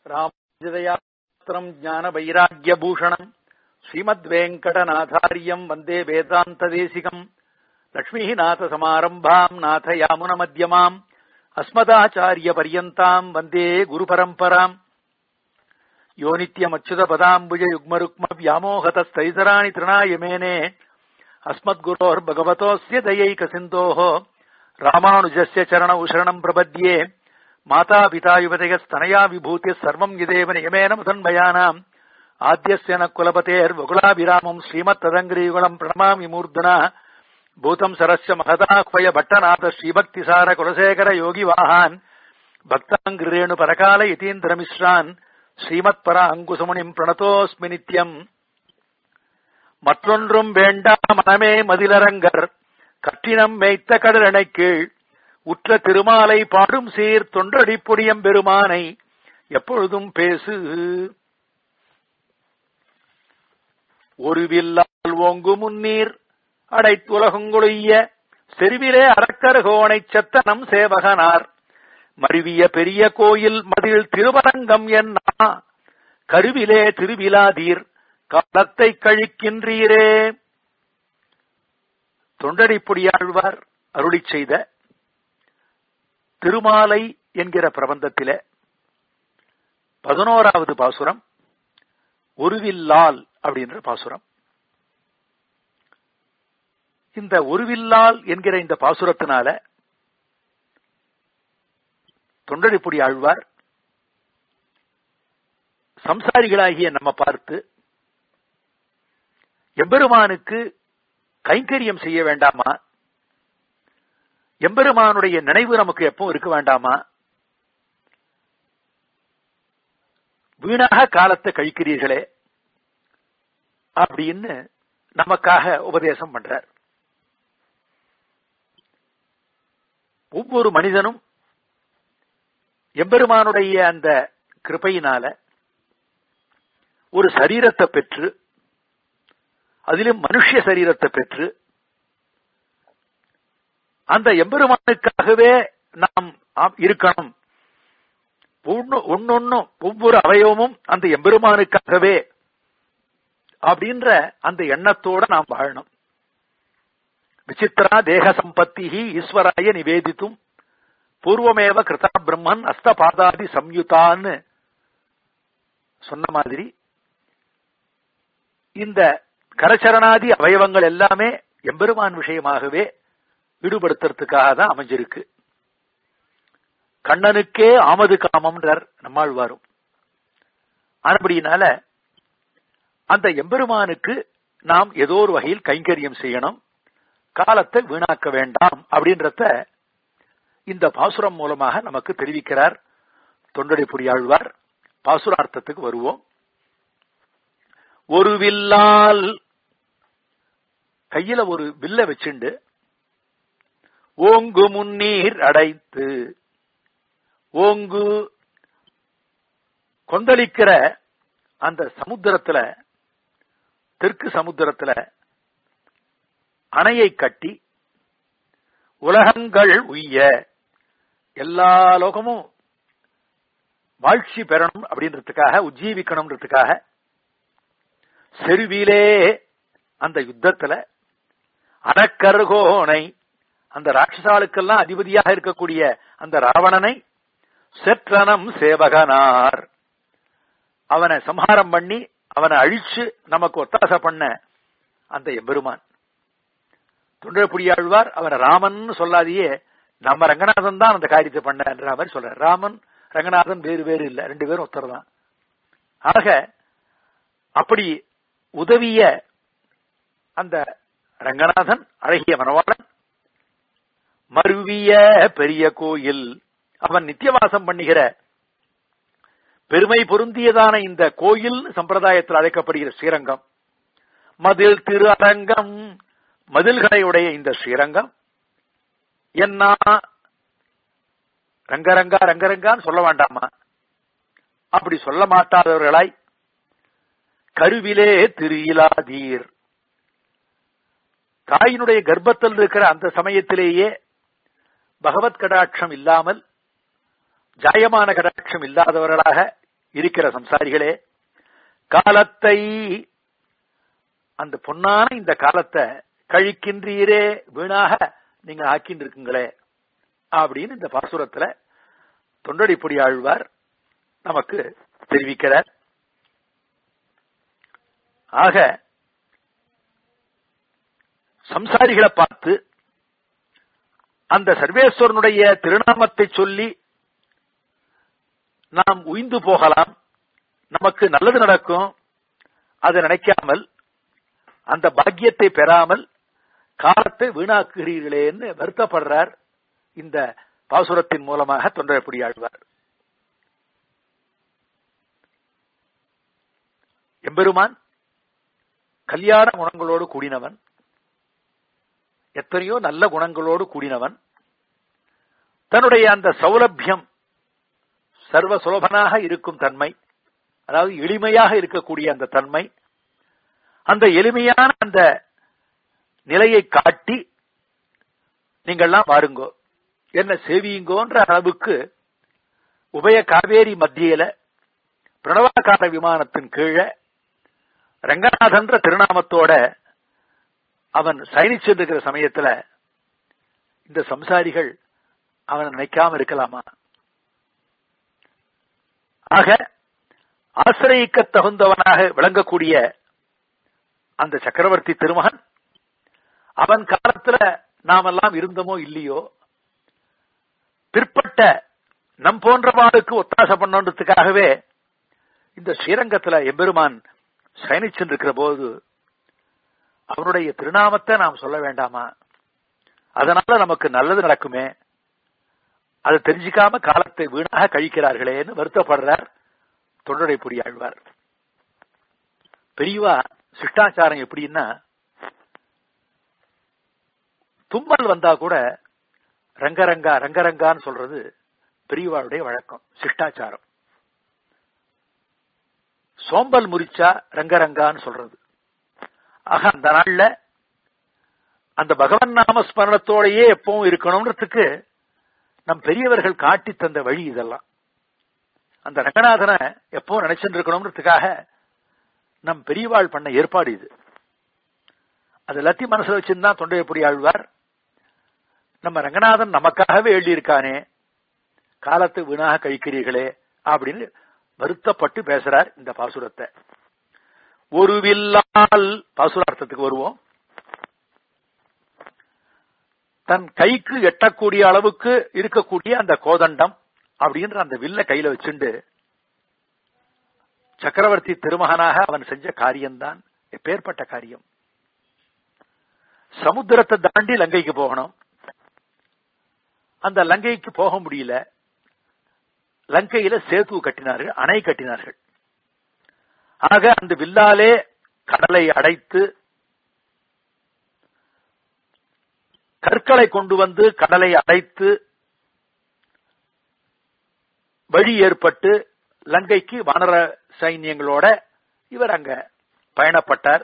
ராமஜதயாத்திரம் ஞான வைராக்கியபூஷணம் ஸ்ரீமத்வேங்கடநாதாரியம் வந்தே வேதாந்ததேசிகம் லக்ஷ்மீநாத சமாரம்பாம் நாத யாமுன மத்தியமாம் அஸ்மதாச்சாரிய பரியந்தாம் வந்தே குரு பரம்பராம் யோ நித்யமச்சுத பதாம்புஜ யுக்மருக்ம வியாமோகதஸ்தைசராணி திருநாயமேனே அஸ்மத்குரோர் பகவதோஸ்ய தயைக சிந்தோः ராமானுஜஸ்ய சரண உசரணம் பிரபத்யே மாதா பிதா யுவதயஸ்தனயா விபூதி சர்வம் யதேவ நியமேன முதன்மயானாம் ஆத்யஸ்ய ந குலபதேர் வகுலாபிராமம் ஸ்ரீமத் ததங்கிரீகுலம் பிரணமாமி மூர்தனா பூதம் சரஸ்ய மகதாஹ்வய பட்டநாத ஸ்ரீபக்திசார குலசேகர யோகி வாஹான் பக்தாங்கிரேணு பரகால யதீந்திரமிஸ்ரான் ஸ்ரீமத் பர அங்குசமுனிம் பிரணதோஸ்மி நித்யம் மற்றொன்றும் வேண்டா மனமே மதிலரங்கர் கற்றினம் மேய்த்த கடலணை கீழ் உற்ற திருமாலை பாடும் சீர் தொன்றடிப்புடியம் பெருமானை எப்பொழுதும் பேசு ஒரு வில்லால் ஓங்கு முன்னீர் அடைத்துலகுங்குளிய செருவிலே அரக்கர்கோணைச் செத்தனம் சேவகனார் மருவிய பெரிய கோயில் மதில் திருவரங்கம் என்ன கருவிலே திருவிழாதீர் காலத்தை கழிக்கின்றீரே தொண்டடிப்புடியாழ்வார் அருளி செய்த திருமாலை என்கிற பிரபந்தத்திலே பதினோராவது பாசுரம் ஒருவில்லால் அப்படின்ற பாசுரம் இந்த ஒருவில்லால் என்கிற இந்த பாசுரத்தினால தொண்டடிப்புடி ஆழ்வார் சம்சாரிகளாகிய நம்ம பார்த்து எம்பெருமானுக்கு கைங்கரியம் செய்ய வேண்டாமா எம்பெருமானுடைய நினைவு நமக்கு எப்பவும் இருக்க வேண்டாமா வீணாக காலத்தை கழிக்கிறீர்களே அப்படின்னு நமக்காக உபதேசம் பண்றார் ஒவ்வொரு மனிதனும் எம்பெருமானுடைய அந்த கிருப்பையினால ஒரு சரீரத்தை பெற்று அதிலும் மனுஷ சரீரத்தை பெற்று அந்த எம்பெருமானுக்காகவே நாம் இருக்கணும் ஒன்னொன்னும் ஒவ்வொரு அவயவமும் அந்த எம்பெருமானுக்காகவே அப்படின்ற அந்த எண்ணத்தோட நாம் வாழணும் விசித்திரா தேக சம்பத்தி ஈஸ்வராய நிவேதித்தும் பூர்வமேவ கிருதா பிரம்மன் அஸ்தபாதாதி சம்யுதான்னு சொன்ன மாதிரி இந்த கரச்சரணாதி அவயவங்கள் எல்லாமே எம்பெருமான் விஷயமாகவே ஈடுபடுத்துறதுக்காக தான் அமைஞ்சிருக்கு கண்ணனுக்கே ஆமது காமம்ன்றார் நம்மாழ்வாரும் அப்படினால அந்த எம்பெருமானுக்கு நாம் ஏதோ ஒரு வகையில் கைங்கரியம் செய்யணும் காலத்தை வீணாக்க வேண்டாம் அப்படின்றத இந்த பாசுரம் மூலமாக நமக்கு தெரிவிக்கிறார் தொண்டடி புரியாழ்வார் பாசுரார்த்தத்துக்கு வருவோம் ஒரு வில்லால் கையில ஒரு வில்ல வச்சுண்டு ஓங்கு முன்னீர் அடைத்து ஓங்கு கொந்தளிக்கிற அந்த சமுத்திரத்துல தெற்கு சமுத்திரத்துல அணையை கட்டி உலகங்கள் உய்ய எல்லா லோகமும் வாழ்ச்சி பெறணும் அப்படின்றதுக்காக உஜ்ஜீவிக்கணும்ன்றதுக்காக செருவிலே அந்த யுத்தத்துல அடக்கர்கோனை அந்த ராட்சசாளுக்கெல்லாம் அதிபதியாக இருக்கக்கூடிய அந்த ராவணனை செற்றனம் சேவகனார் அவனை சம்ஹாரம் பண்ணி அவனை அழிச்சு நமக்கு ஒத்தாசை பண்ண அந்த எம்பெருமான் தொண்டப்புடியாழ்வார் அவனை ராமன் சொல்லாதையே நம்ம ரங்கநாதன் தான் அந்த காரியத்தை பண்ணன்ற மாதிரி சொல்ற ராமன் ரங்கநாதன் வேறு வேறு இல்ல ரெண்டு பேரும் ஒருத்தர் தான் ஆக அப்படி உதவிய அந்த ரங்கநாதன் அழகிய மனவாளன் மருவிய பெரிய கோயில் அவன் நித்தியவாசம் பண்ணுகிற பெருமை பொருந்தியதான இந்த கோயில் சம்பிரதாயத்தில் அழைக்கப்படுகிற ஸ்ரீரங்கம் மதில் திரு அரங்கம் மதில்களையுடைய இந்த ஸ்ரீரங்கம் என்ன ரங்கரங்கா ரங்கரங்கான்னு சொல்ல வேண்டாமா அப்படி சொல்ல மாட்டாதவர்களாய் கருவிலே திரு இலாதீர் தாயினுடைய கர்ப்பத்தில் இருக்கிற அந்த சமயத்திலேயே பகவத் கடாட்சம் இல்லாமல் ஜாயமான கடாட்சம் இல்லாதவர்களாக இருக்கிற சம்சாரிகளே காலத்தை அந்த பொன்னான இந்த காலத்தை கழிக்கின்றீரே வீணாக நீங்க ஆக்கின்னு இருக்குங்களே அப்படின்னு இந்த பாசுரத்துல தொண்டடிப்பொடி ஆழ்வார் நமக்கு தெரிவிக்கிறார் ஆக சம்சாரிகளை பார்த்து அந்த சர்வேஸ்வரனுடைய திருநாமத்தை சொல்லி நாம் உய்ந்து போகலாம் நமக்கு நல்லது நடக்கும் அதை நினைக்காமல் அந்த பாக்கியத்தை பெறாமல் காலத்தை வீணாக்குகிறீர்களேன்னு வருத்தப்படுறார் இந்த பாசுரத்தின் மூலமாக தொண்டரப்படி ஆழ்வார் எம்பெருமான் கல்யாண குணங்களோடு கூடினவன் எத்தனையோ நல்ல குணங்களோடு கூடினவன் தன்னுடைய அந்த சௌலபியம் சர்வ சுலபனாக இருக்கும் தன்மை அதாவது எளிமையாக இருக்கக்கூடிய அந்த தன்மை அந்த எளிமையான அந்த நிலையை காட்டி நீங்கள்லாம் பாருங்கோ என்ன சேவியுங்கோன்ற அளவுக்கு உபய காவேரி மத்தியில பிரணவாகார விமானத்தின் கீழே ரங்கநாதன்ற திருநாமத்தோட அவன் சயனிச்சிருக்கிற சமயத்துல இந்த சம்சாரிகள் அவனை நினைக்காம இருக்கலாமா ஆக ஆசிரியக்க தகுந்தவனாக விளங்கக்கூடிய அந்த சக்கரவர்த்தி திருமகன் அவன் காலத்துல நாமெல்லாம் இருந்தோமோ இல்லையோ பிற்பட்ட நம் போன்றவாளுக்கு ஒத்தாசை பண்ணன்றதுக்காகவே இந்த ஸ்ரீரங்கத்துல எம்பெருமான் சயனிச்சென்றிருக்கிற போது அவனுடைய திருநாமத்தை நாம் சொல்ல வேண்டாமா அதனால நமக்கு நல்லது நடக்குமே அதை தெரிஞ்சுக்காம காலத்தை வீணாக கழிக்கிறார்களேன்னு வருத்தப்படுறார் தொண்டரை ஆழ்வார் பெரியவா சிஷ்டாச்சாரம் எப்படின்னா தும்மல் வந்தா கூட ரங்கரங்கா ரங்கரங்கான்னு சொல்றது பெரியவாளுடைய வழக்கம் சிஷ்டாச்சாரம் சோம்பல் முறிச்சா ரங்கரங்கான்னு சொல்றது ஆக அந்த நாள்ல அந்த பகவன் நாம ஸ்மரணத்தோடையே எப்பவும் இருக்கணும்ன்றதுக்கு நம் பெரியவர்கள் காட்டி தந்த வழி இதெல்லாம் அந்த ரங்கநாதனை எப்பவும் நினைச்சுட்டு இருக்கணும்ன்றதுக்காக நம் பெரியவாள் பண்ண ஏற்பாடு இது அது எல்லாத்தையும் மனசுல வச்சிருந்தா தொண்டையப்படி ஆழ்வார் நம்ம ரங்கநாதன் நமக்காகவே எழுதியிருக்கானே காலத்தை வீணாக கழிக்கிறீர்களே அப்படின்னு வருத்தப்பட்டு பேசுறார் இந்த பாசுரத்தை ஒரு வில்லால் பாசுரார்த்தத்துக்கு வருவோம் தன் கைக்கு எட்டக்கூடிய அளவுக்கு இருக்கக்கூடிய அந்த கோதண்டம் அப்படின்ற அந்த வில்ல கையில வச்சுண்டு சக்கரவர்த்தி திருமகனாக அவன் செஞ்ச காரியம்தான் எப்பேற்பட்ட காரியம் சமுத்திரத்தை தாண்டி லங்கைக்கு போகணும் அந்த லங்கைக்கு போக முடியல லங்கையில சேத்து கட்டினார்கள் அணை கட்டினார்கள் ஆக அந்த வில்லாலே கடலை அடைத்து கற்களை கொண்டு வந்து கடலை அடைத்து வழி ஏற்பட்டு லங்கைக்கு வானர சைன்யங்களோட இவர் அங்க பயணப்பட்டார்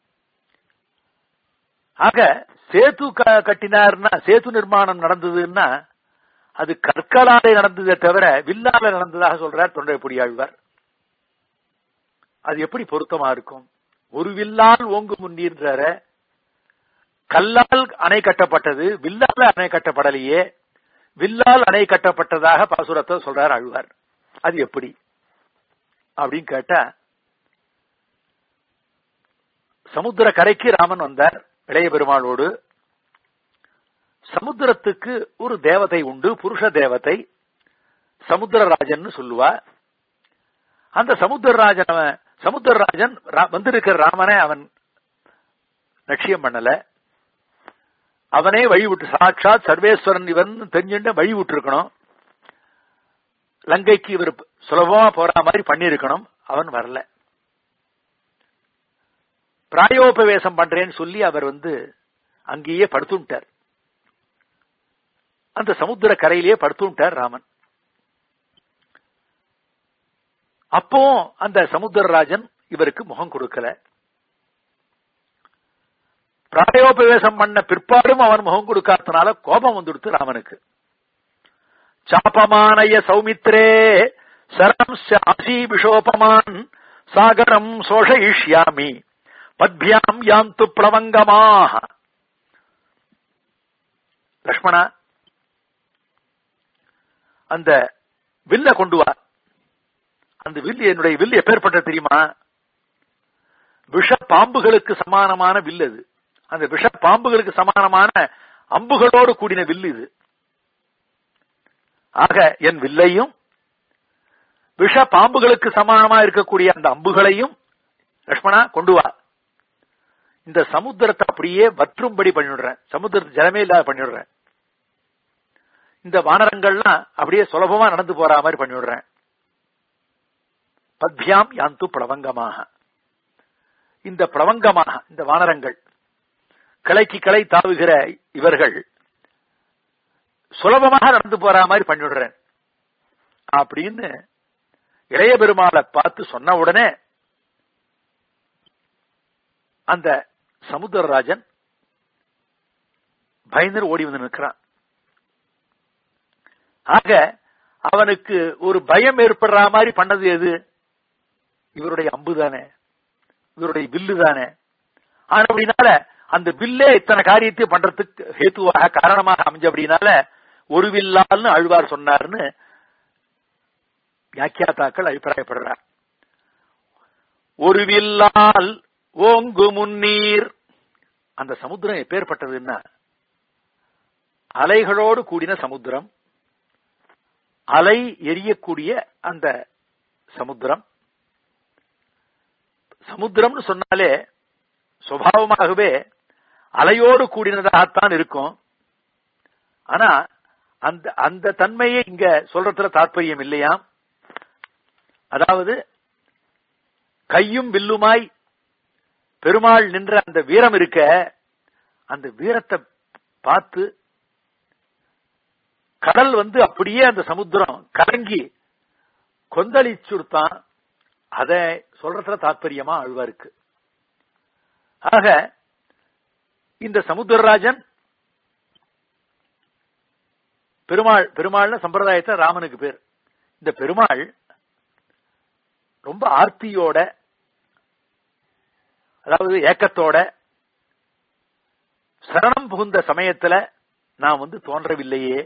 ஆக சேத்து கட்டினார்னா சேத்து நிர்மாணம் நடந்ததுன்னா அது கற்களாலே நடந்ததே தவிர வில்லால நடந்ததாக சொல்றார் தொண்டைப்பொடி ஆழ்வார் அது எப்படி பொருத்தமா இருக்கும் ஒரு வில்லால் ஓங்கு முன்னீர்ன்ற கல்லால் அணை கட்டப்பட்டது வில்லால் அணை கட்டப்படலையே வில்லால் அணை கட்டப்பட்டதாக பாசுரத்தை சொல்றார் ஆழ்வார் அது எப்படி அப்படின்னு கேட்டா சமுத்திர கரைக்கு ராமன் வந்தார் இளைய பெருமாளோடு சமுத்திரத்துக்கு ஒரு தேவதை உண்டு புருஷ தேவதை சமுத்திரராஜன் சொல்லுவா அந்த சமுத்திரராஜன் அவன் சமுத்திரராஜன் வந்திருக்கிற ராமனை அவன் லட்சியம் பண்ணல அவனே வழி விட்டு சாட்சாத் சர்வேஸ்வரன் இவன் தெரிஞ்சுட்டு வழி விட்டு இருக்கணும் லங்கைக்கு இவர் சுலபமா போற மாதிரி பண்ணிருக்கணும் அவன் வரல பிராயோபவேசம் பண்றேன்னு சொல்லி அவர் வந்து அங்கேயே படுத்துட்டார் அந்த சமுத்திர கரையிலேயே படுத்துட்டார் ராமன் அப்போ அந்த சமுத்திரராஜன் இவருக்கு முகம் கொடுக்கல பிராயோபவேசம் பண்ண பிற்பாடும் அவன் முகம் கொடுக்காதனால கோபம் வந்துடுத்து ராமனுக்கு சாபமானய சௌமித்ரே சரம் ஆசி விஷோபமான் சாகரம் சோஷயிஷ்யாமி பத்பியாம் யாந்து பிளவங்கமாக லக்ஷ்மணா அந்த வில்ல கொண்டு வா அந்த வில் என்னுடைய வில் எப்பேற்பட்ட தெரியுமா விஷ பாம்புகளுக்கு சமானமான வில் அது அந்த விஷ பாம்புகளுக்கு சமானமான அம்புகளோடு கூடின வில் இது ஆக என் வில்லையும் விஷ பாம்புகளுக்கு சமானமா இருக்கக்கூடிய அந்த அம்புகளையும் லக்ஷ்மணா கொண்டு வா இந்த சமுத்திரத்தை அப்படியே வற்றும்படி பண்ணிவிடுறேன் சமுத்திரத்து ஜலமே இல்லாத பண்ணிவிடுறேன் இந்த வானரங்கள்லாம் அப்படியே சுலபமா நடந்து போற மாதிரி பண்ணிவிடுறேன் பத்யாம் யாந்து பிளவங்கமாக இந்த பிளவங்கமாக இந்த வானரங்கள் கிளைக்கு கிளை தாவுகிற இவர்கள் சுலபமாக நடந்து போற மாதிரி பண்ணிவிடுறேன் அப்படின்னு இளைய பெருமாளை பார்த்து சொன்ன உடனே அந்த சமுத்திரராஜன் பயந்து ஓடி வந்து நிற்கிறான் ஆக அவனுக்கு ஒரு பயம் ஏற்படுற மாதிரி பண்ணது எது இவருடைய அம்பு தானே இவருடைய வில்லு தானே ஆனா அப்படின்னால அந்த வில்லே இத்தனை காரியத்தையும் பண்றதுக்கு ஹேத்துவாக காரணமாக அமைஞ்ச அப்படின்னால ஒரு வில்லால்னு அழ்வார் சொன்னார்னு வியாக்கியாத்தாக்கள் அபிப்பிராயப்படுறார் ஒரு வில்லால் ஓங்கு முன்னீர் அந்த சமுத்திரம் எப்பேற்பட்டதுன்னா அலைகளோடு கூடின சமுத்திரம் அலை எரியக்கூடிய அந்த சமுத்திரம் சமுத்திரம்னு சொன்னாலே சுவாவமாகவே அலையோடு கூடினதாகத்தான் இருக்கும் ஆனா அந்த அந்த தன்மையை இங்க சொல்றதுல தாற்பயம் இல்லையாம் அதாவது கையும் வில்லுமாய் பெருமாள் நின்ற அந்த வீரம் இருக்க அந்த வீரத்தை பார்த்து கடல் வந்து அப்படியே அந்த சமுத்திரம் கலங்கி கொந்தளிச்சுடுத்தான் அத சொல்றதுல தாற்பயமா அழ்வாருக்கு ஆக இந்த சமுத்திரராஜன் பெருமாள் பெருமாள்னு சம்பிரதாயத்தை ராமனுக்கு பேர் இந்த பெருமாள் ரொம்ப ஆர்த்தியோட அதாவது ஏக்கத்தோட சரணம் புகுந்த சமயத்துல நான் வந்து தோன்றவில்லையே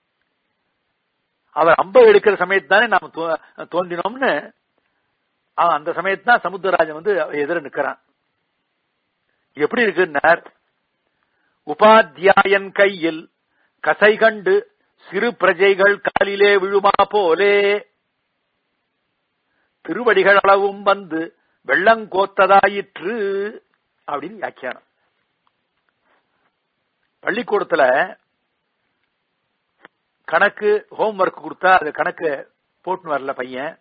அவர் அம்பை எடுக்கிற சமயத்தானே நாம் தோன்றினோம்னு அந்த சமயத்தான் சமுத்திரராஜன் வந்து எதிர நிக்கிறான் எப்படி இருக்குன்னார் உபாத்தியாயன் கையில் கசை கண்டு சிறு பிரஜைகள் காலிலே விழுமா போலே திருவடிகள் அளவும் வந்து வெள்ளங்கோத்ததாயிற்று அப்படின்னு வியாக்கியானம் பள்ளிக்கூடத்துல கணக்கு ஹோம்ஒர்க் கொடுத்தா அது கணக்கு போட்டுன்னு வரல பையன்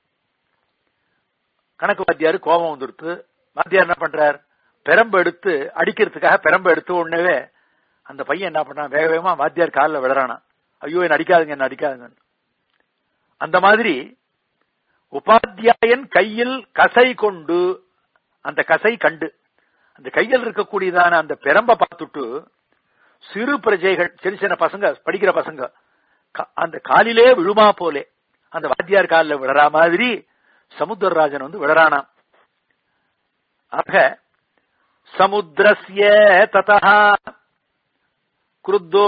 கணக்கு வாத்தியாரு கோபம் வந்துடுத்து வாத்தியார் என்ன பண்றார் பெரம்பு எடுத்து அடிக்கிறதுக்காக பெரம்பு எடுத்து உடனே அந்த பையன் என்ன பண்ணான் வேக வேகமா வாத்தியார் காலில் விழறானா ஐயோ என்ன அடிக்காதுங்க என்ன அடிக்காதுங்க அந்த மாதிரி உபாத்தியாயன் கையில் கசை கொண்டு அந்த கசை கண்டு அந்த கையில் இருக்கக்கூடியதான அந்த பெரம்ப பார்த்துட்டு சிறு பிரஜைகள் சின்ன சின்ன பசங்க படிக்கிற பசங்க அந்த காலிலே விழுமா போலே அந்த வாத்தியார் காலில் விழறா மாதிரி சமுத்திரராஜன் வந்து விழறானாம் ஆக சமுத்திரஸ்ய ததா குருத்தோ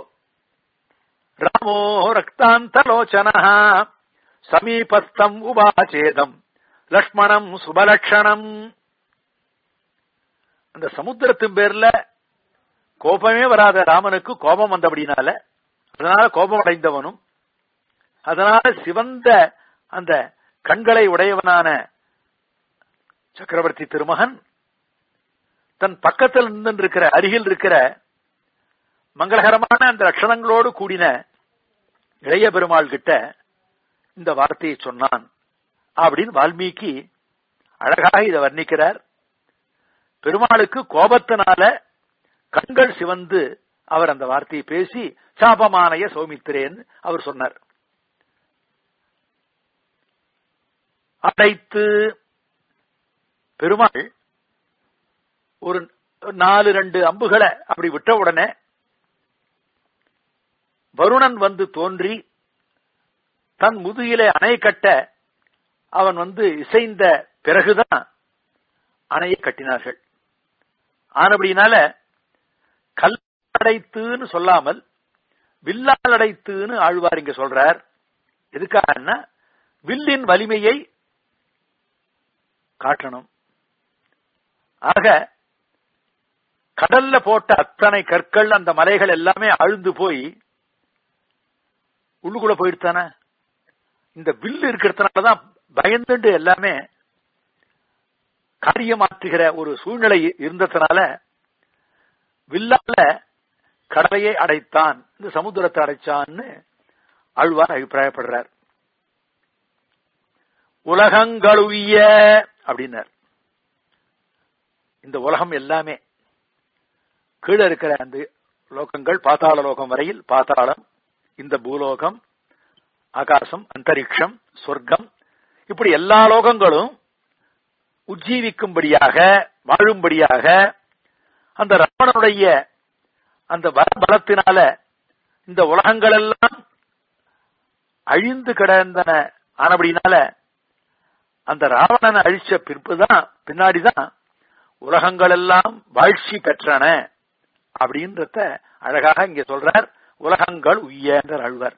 ராமோ ரக்தாந்தலோச்சன சமீபஸ்தம் உபாச்சேதம் லக்ஷ்மணம் சுபலட்சணம் அந்த சமுத்திரத்தின் பேர்ல கோபமே வராத ராமனுக்கு கோபம் வந்தபடினால அதனால கோபம் அடைந்தவனும் அதனால சிவந்த அந்த கண்களை உடையவனான சக்கரவர்த்தி திருமகன் தன் பக்கத்தில் நின்று இருக்கிற அருகில் இருக்கிற மங்களகரமான அந்த லட்சணங்களோடு கூடின இளைய பெருமாள் கிட்ட இந்த வார்த்தையை சொன்னான் அப்படின்னு வால்மீகி அழகாக இதை வர்ணிக்கிறார் பெருமாளுக்கு கோபத்தினால கண்கள் சிவந்து அவர் அந்த வார்த்தையை பேசி சாபமானய சௌமித்திரேன் அவர் சொன்னார் அடைத்து பெருமாள் ஒரு நாலு ரெண்டு அம்புகளை அப்படி விட்ட உடனே வருணன் வந்து தோன்றி தன் முதுகிலே அணை கட்ட அவன் வந்து இசைந்த பிறகுதான் அணையை கட்டினார்கள் ஆனபடினால கல் அடைத்துன்னு சொல்லாமல் வில்லால் அடைத்துன்னு ஆழ்வார் இங்க சொல்றார் எதுக்காகன்னா வில்லின் வலிமையை காட்டணும் ஆக கடல்ல போட்ட அத்தனை கற்கள் அந்த மலைகள் எல்லாமே அழுந்து போய் உள்ளுக்குள்ள போயிடுத்தானே இந்த வில்லு இருக்கிறதுனாலதான் பயந்துண்டு எல்லாமே காரியமாற்றுகிற ஒரு சூழ்நிலை இருந்ததுனால வில்லால கடலையை அடைத்தான் இந்த சமுத்திரத்தை அடைச்சான்னு ஆழ்வார் அபிப்பிராயப்படுறார் உலகங்களுய அப்படின்னார் இந்த உலகம் எல்லாமே கீழே இருக்கிற அந்த லோகங்கள் பாத்தாள லோகம் வரையில் பாத்தாளம் இந்த பூலோகம் ஆகாசம் அந்தரிக்ஷம் சொர்க்கம் இப்படி எல்லா லோகங்களும் உஜ்ஜீவிக்கும்படியாக வாழும்படியாக அந்த ராவணனுடைய அந்த வரபலத்தினால இந்த உலகங்கள் எல்லாம் அழிந்து கிடந்தன ஆனபடினால அந்த ராவணனை அழிச்ச பிற்புதான் பின்னாடிதான் உலகங்கள் எல்லாம் வாழ்ச்சி பெற்றன அப்படின்றத அழகாக இங்க சொல்றார் உலகங்கள் உய்யன்ற அழ்வர்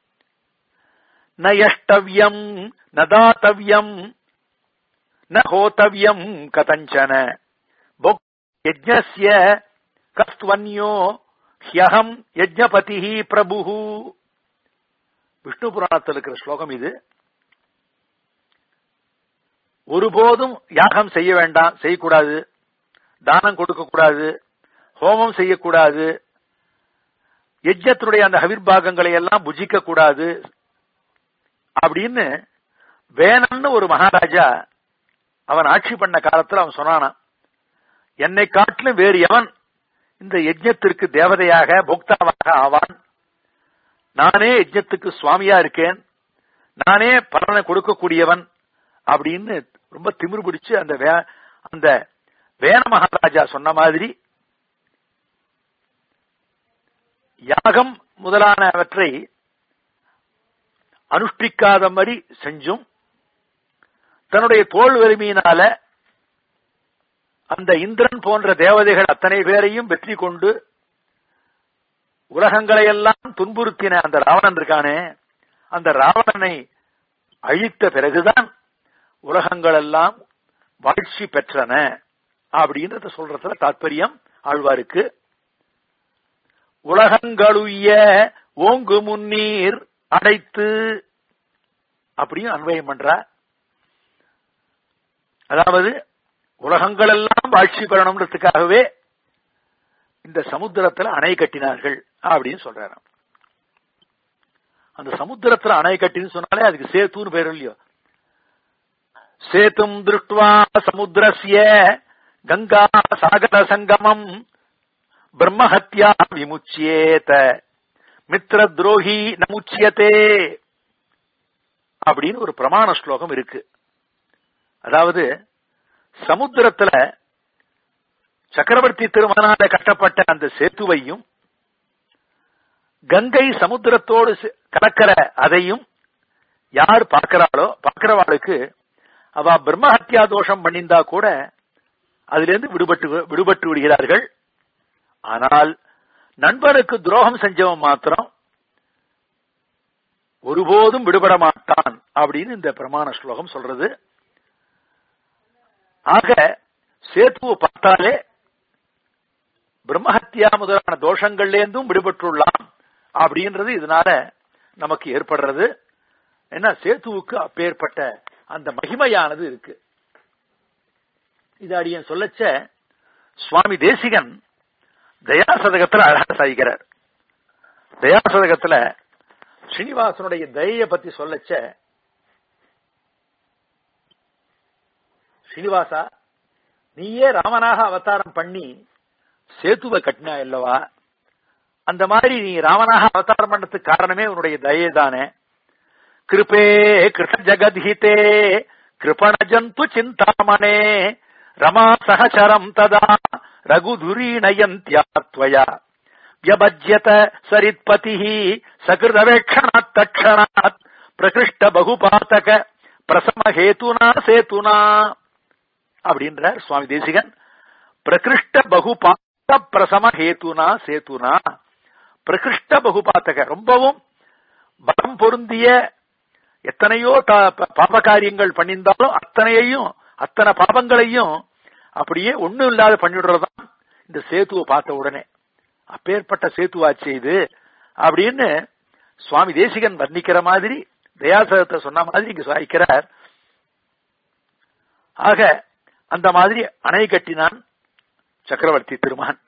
நயஷ்டவியம் நதாத்தவியம் ந ஹோத்தவியம் கதஞ்சன யஜ்ஞஸ்ய கஸ்துவன்யோ ஹியகம் யஜ்ஞபதி பிரபு விஷ்ணு புராணத்தில் இருக்கிற ஸ்லோகம் இது ஒருபோதும் யாகம் செய்ய வேண்டாம் செய்யக்கூடாது தானம் கொடுக்க கூடாது ஹோமம் செய்யக்கூடாது யஜ்யத்தினுடைய அந்த ஹவிர்பாகங்களை எல்லாம் புஜிக்க கூடாது அப்படின்னு வேணம்னு ஒரு மகாராஜா அவன் ஆட்சி பண்ண காலத்துல அவன் சொன்னானான் என்னை காட்டிலும் வேறு எவன் இந்த யஜ்ஞத்திற்கு தேவதையாக போக்தாவாக ஆவான் நானே யஜ்ஞத்துக்கு சுவாமியா இருக்கேன் நானே பலனை கொடுக்கக்கூடியவன் அப்படின்னு ரொம்ப திமிரு பிடிச்சு அந்த அந்த வேண மகாராஜா சொன்ன மாதிரி யாகம் முதலானவற்றை அனுஷ்டிக்காத மாதிரி செஞ்சும் தன்னுடைய தோல் வலிமையினால அந்த இந்திரன் போன்ற தேவதைகள் அத்தனை பேரையும் வெற்றி கொண்டு உலகங்களை எல்லாம் துன்புறுத்தின அந்த ராவணன் இருக்கானே அந்த ராவணனை அழித்த பிறகுதான் உலகங்கள் எல்லாம் வாழ்ச்சி பெற்றன அப்படின்றத சொல்றதுல தாற்பயம் ஆழ்வாருக்கு உலகங்களுய ஓங்கு முன்னீர் அடைத்து அப்படியும் அன்வயம் பண்றா அதாவது உலகங்கள் எல்லாம் வாழ்ச்சி பெறணும்ன்றதுக்காகவே இந்த சமுத்திரத்துல அணை கட்டினார்கள் அப்படின்னு சொல்றாராம் அந்த சமுத்திரத்துல அணை கட்டின்னு சொன்னாலே அதுக்கு சேத்துன்னு பேர் இல்லையோ சேத்தும் திருஷ்டுவா சமுத்திரஸ்ய கங்கா சாகர சங்கமம் பிரம்மஹத்யா விமுச்சியேத மித்திர துரோகி நமுச்சியத்தே அப்படின்னு ஒரு பிரமாண ஸ்லோகம் இருக்கு அதாவது சமுத்திரத்துல சக்கரவர்த்தி திருமணால கட்டப்பட்ட அந்த சேத்துவையும் கங்கை சமுத்திரத்தோடு கலக்கிற அதையும் யார் பார்க்கிறாளோ பார்க்கிறவாளுக்கு அவ பிரம்மஹத்யா தோஷம் பண்ணிந்தா கூட அதுல இருந்து விடுபட்டு விடுபட்டு விடுகிறார்கள் ஆனால் நண்பனுக்கு துரோகம் செஞ்சவன் மாத்திரம் ஒருபோதும் விடுபட மாட்டான் அப்படின்னு இந்த பிரமாண ஸ்லோகம் சொல்றது ஆக சேத்துவை பார்த்தாலே பிரம்மஹத்யா முதலான தோஷங்கள்லேருந்தும் விடுபட்டுள்ளான் அப்படின்றது இதனால நமக்கு ஏற்படுறது என்ன சேத்துவுக்கு அப்பேற்பட்ட அந்த மகிமையானது இருக்கு இது அடியன் சொல்லச்ச சுவாமி தேசிகன் தயாசதகத்துல அழகா சாய்கிறார் தயாசதகத்துல ஸ்ரீனிவாசனுடைய தயைய பத்தி சொல்லச்ச ஸ்ரீனிவாசா நீயே ராமனாக அவதாரம் பண்ணி சேத்துவை கட்டினா அல்லவா அந்த மாதிரி நீ ராமனாக அவதாரம் பண்றதுக்கு காரணமே உன்னுடைய தயை தானே கிருபே கிருஷ்ண ஜகத்ஹிதே கிருபண ஜந்து சிந்தாமணே ரமா சகச்சரம் ததா ரகுதுரீணயந்தியாத்வயா வியபஜ்யத சரித்பதி சகிருதவேक्षणात् தட்சணாத் பிரகிருஷ்ட பகுபாத்தக பிரசம ஹேத்துனா சேத்துனா அப்படின்றார் சுவாமி தேசிகன் பிரகிருஷ்ட பகுபாத்த பிரசம ஹேத்துனா சேத்துனா பிரகிருஷ்ட பகுபாத்தக ரொம்பவும் பலம் பொருந்திய எத்தனையோ பாப காரியங்கள் பண்ணியிருந்தாலும் அத்தனையையும் அத்தனை பாபங்களையும் அப்படியே ஒண்ணும் இல்லாத பண்ணிவிடுறதுதான் இந்த சேத்துவை பார்த்த உடனே அப்பேற்பட்ட சேத்துவாச்சு இது அப்படின்னு சுவாமி தேசிகன் வர்ணிக்கிற மாதிரி தயாசகத்தை சொன்ன மாதிரி இங்கு சாய்க்கிறார் ஆக அந்த மாதிரி அணை கட்டினான் சக்கரவர்த்தி திருமான்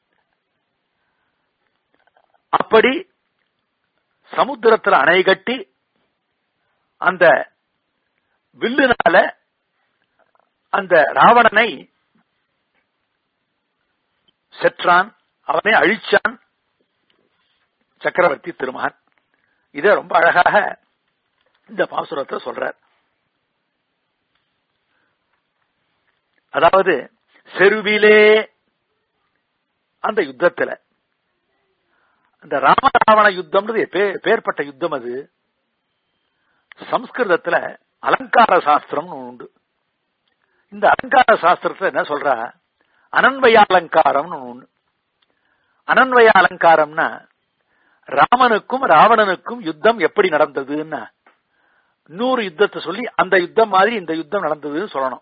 அப்படி சமுத்திரத்தில் அணை கட்டி அந்த வில்லுனால அந்த ராவணனை செற்றான் அவனை அழிச்சான் சக்கரவர்த்தி திருமகன் இத ரொம்ப அழகாக இந்த பாசுரத்தை சொல்றார் அதாவது செருவிலே அந்த யுத்தத்துல அந்த ராமராவண யுத்தம்ன்றது பேர்பட்ட யுத்தம் அது சம்ஸ்கிருதத்துல அலங்கார சாஸ்திரம் உண்டு இந்த அலங்கார சாஸ்திரத்துல என்ன சொல்றா அனன்வய அலங்காரம்னு ஒண்ணு அனன்வய அலங்காரம்னா ராமனுக்கும் ராவணனுக்கும் யுத்தம் எப்படி நடந்ததுன்னா நூறு யுத்தத்தை சொல்லி அந்த யுத்தம் மாதிரி இந்த யுத்தம் நடந்ததுன்னு சொல்லணும்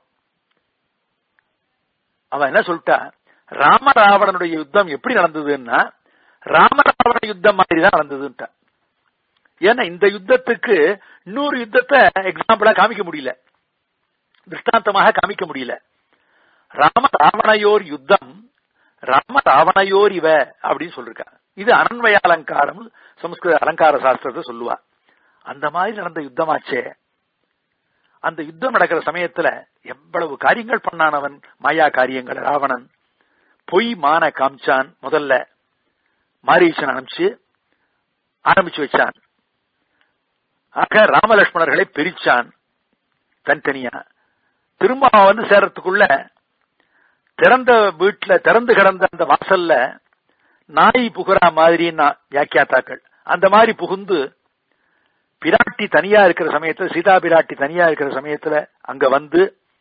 அவன் என்ன சொல்லிட்டா ராம ராவணனுடைய யுத்தம் எப்படி நடந்ததுன்னா ராம ராவண யுத்தம் மாதிரி தான் நடந்ததுன்ட்டா ஏன்னா இந்த யுத்தத்துக்கு இன்னொரு யுத்தத்தை எக்ஸாம்பிளா காமிக்க முடியல திருஷ்டாந்தமாக காமிக்க முடியல ராம ராவணையோர் யுத்தம் ராம ராவணையோர் இவ அப்படின்னு சொல்லிருக்கா இது அனன்வய அலங்காரம் சமஸ்கிருத அலங்கார சாஸ்திரத்தை சொல்லுவா அந்த மாதிரி நடந்த யுத்தமாச்சே அந்த யுத்தம் நடக்கிற சமயத்துல எவ்வளவு காரியங்கள் பண்ணானவன் மாயா காரியங்கள் ராவணன் பொய் மான காமிச்சான் முதல்ல மாரீச்சன் அனுப்பிச்சு ஆரம்பிச்சு வச்சான் ஆக ராமலட்சுமணர்களை பிரிச்சான் தனித்தனியா திரும்ப வந்து சேர்றதுக்குள்ள திறந்த வீட்டுல திறந்து கிடந்த அந்த வாசல்ல நாய் புகுறா மாதிரின்னா வியாக்கியாத்தாக்கள் அந்த மாதிரி புகுந்து பிராட்டி தனியா இருக்கிற சமயத்துல சீதா பிராட்டி தனியா இருக்கிற சமயத்துல அங்க வந்து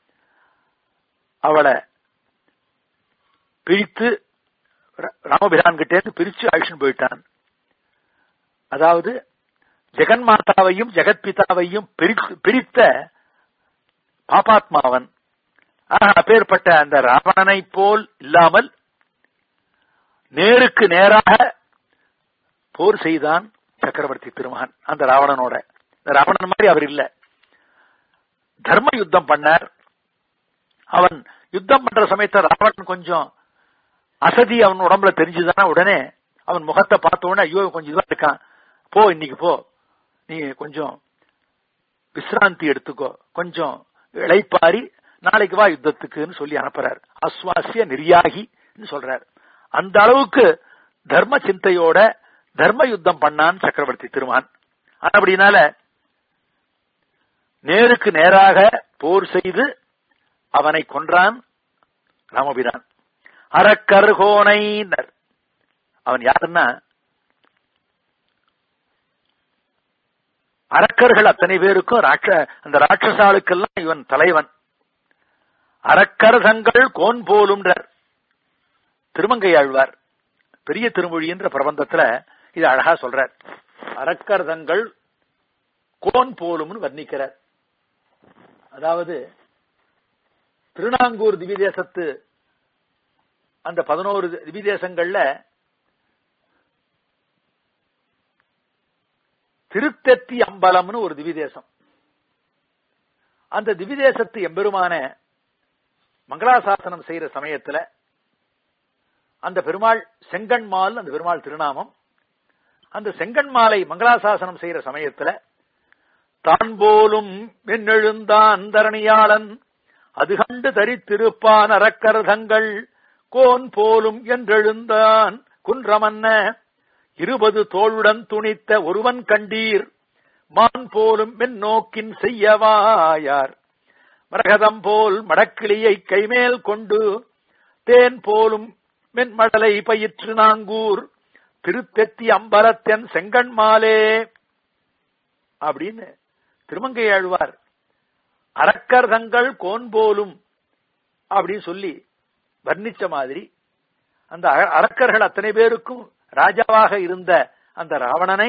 அவளை பிரித்து ராமபிரான் கிட்டே பிரிச்சு அழிச்சுன்னு போயிட்டான் அதாவது ஜெகன்மாதாவையும் ஜெகத்பிதாவையும் பிரித்த பாபாத்மாவன் அப்பேற்பட்ட அந்த ராவணனை போல் இல்லாமல் நேருக்கு நேராக போர் செய்தான் சக்கரவர்த்தி திருமகன் அந்த ராவணனோட ராவணன் மாதிரி அவர் இல்ல தர்ம யுத்தம் பண்ணார் அவன் யுத்தம் பண்ற சமயத்துல ராவணன் கொஞ்சம் அசதி அவன் உடம்புல தெரிஞ்சுதானா உடனே அவன் முகத்தை பார்த்த உடனே ஐயோ கொஞ்சம் இதுவா இருக்கான் போ இன்னைக்கு போ நீ கொஞ்சம் விசிராந்தி எடுத்துக்கோ கொஞ்சம் இழைப்பாரி நாளைக்கு வா யுத்தத்துக்குன்னு சொல்லி அனுப்புறாரு அஸ்வாசிய நிர்யாகி சொல்றாரு அந்த அளவுக்கு தர்ம சிந்தையோட தர்ம யுத்தம் பண்ணான் சக்கரவர்த்தி திருமான் அப்படினால நேருக்கு நேராக போர் செய்து அவனை கொன்றான் ராமபிரான் அறக்கருகோனைனர் அவன் யாருன்னா அரக்கர்கள் அத்தனை பேருக்கும் ராட்ச அந்த ராட்சசாளுக்கெல்லாம் இவன் தலைவன் அரக்கரசங்கள் கோன் போலும்ன்றார் திருமங்கை ஆழ்வார் பெரிய திருமொழி என்ற பிரபந்தத்துல இது அழகா சொல்றார் அரக்கரசங்கள் கோன் போலும்னு வர்ணிக்கிறார் அதாவது திருநாங்கூர் திவிதேசத்து அந்த பதினோரு திவிதேசங்கள்ல திருத்தெத்தி அம்பலம்னு ஒரு திவிதேசம் அந்த திவிதேசத்து எம்பெருமான மங்களாசாசனம் செய்யற சமயத்துல அந்த பெருமாள் செங்கன்மால் அந்த பெருமாள் திருநாமம் அந்த செங்கன்மாலை மங்களாசாசனம் செய்யற சமயத்துல தான் போலும் வெண்ணெழுந்தான் தரணியாளன் அது கண்டு தரித்திருப்பான் அறக்கரதங்கள் கோன் போலும் என்றெழுந்தான் குன்றமன்ன இருபது தோளுடன் துணித்த ஒருவன் கண்டீர் மான் போலும் மென் நோக்கின் செய்யவாயார் மரகதம் போல் மடக்கிளியை கைமேல் கொண்டு தேன் போலும் மென்மடலை பயிற்று நாங்கூர் திருத்தெத்தி அம்பலத்தென் செங்கண்மாலே அப்படின்னு திருமங்கை ஆழ்வார் அரக்கர் தங்கள் கோன் போலும் அப்படின்னு சொல்லி வர்ணிச்ச மாதிரி அந்த அர- அரக்கர்கள் அத்தனை பேருக்கும் ராஜாவாக இருந்த அந்த ராவணனை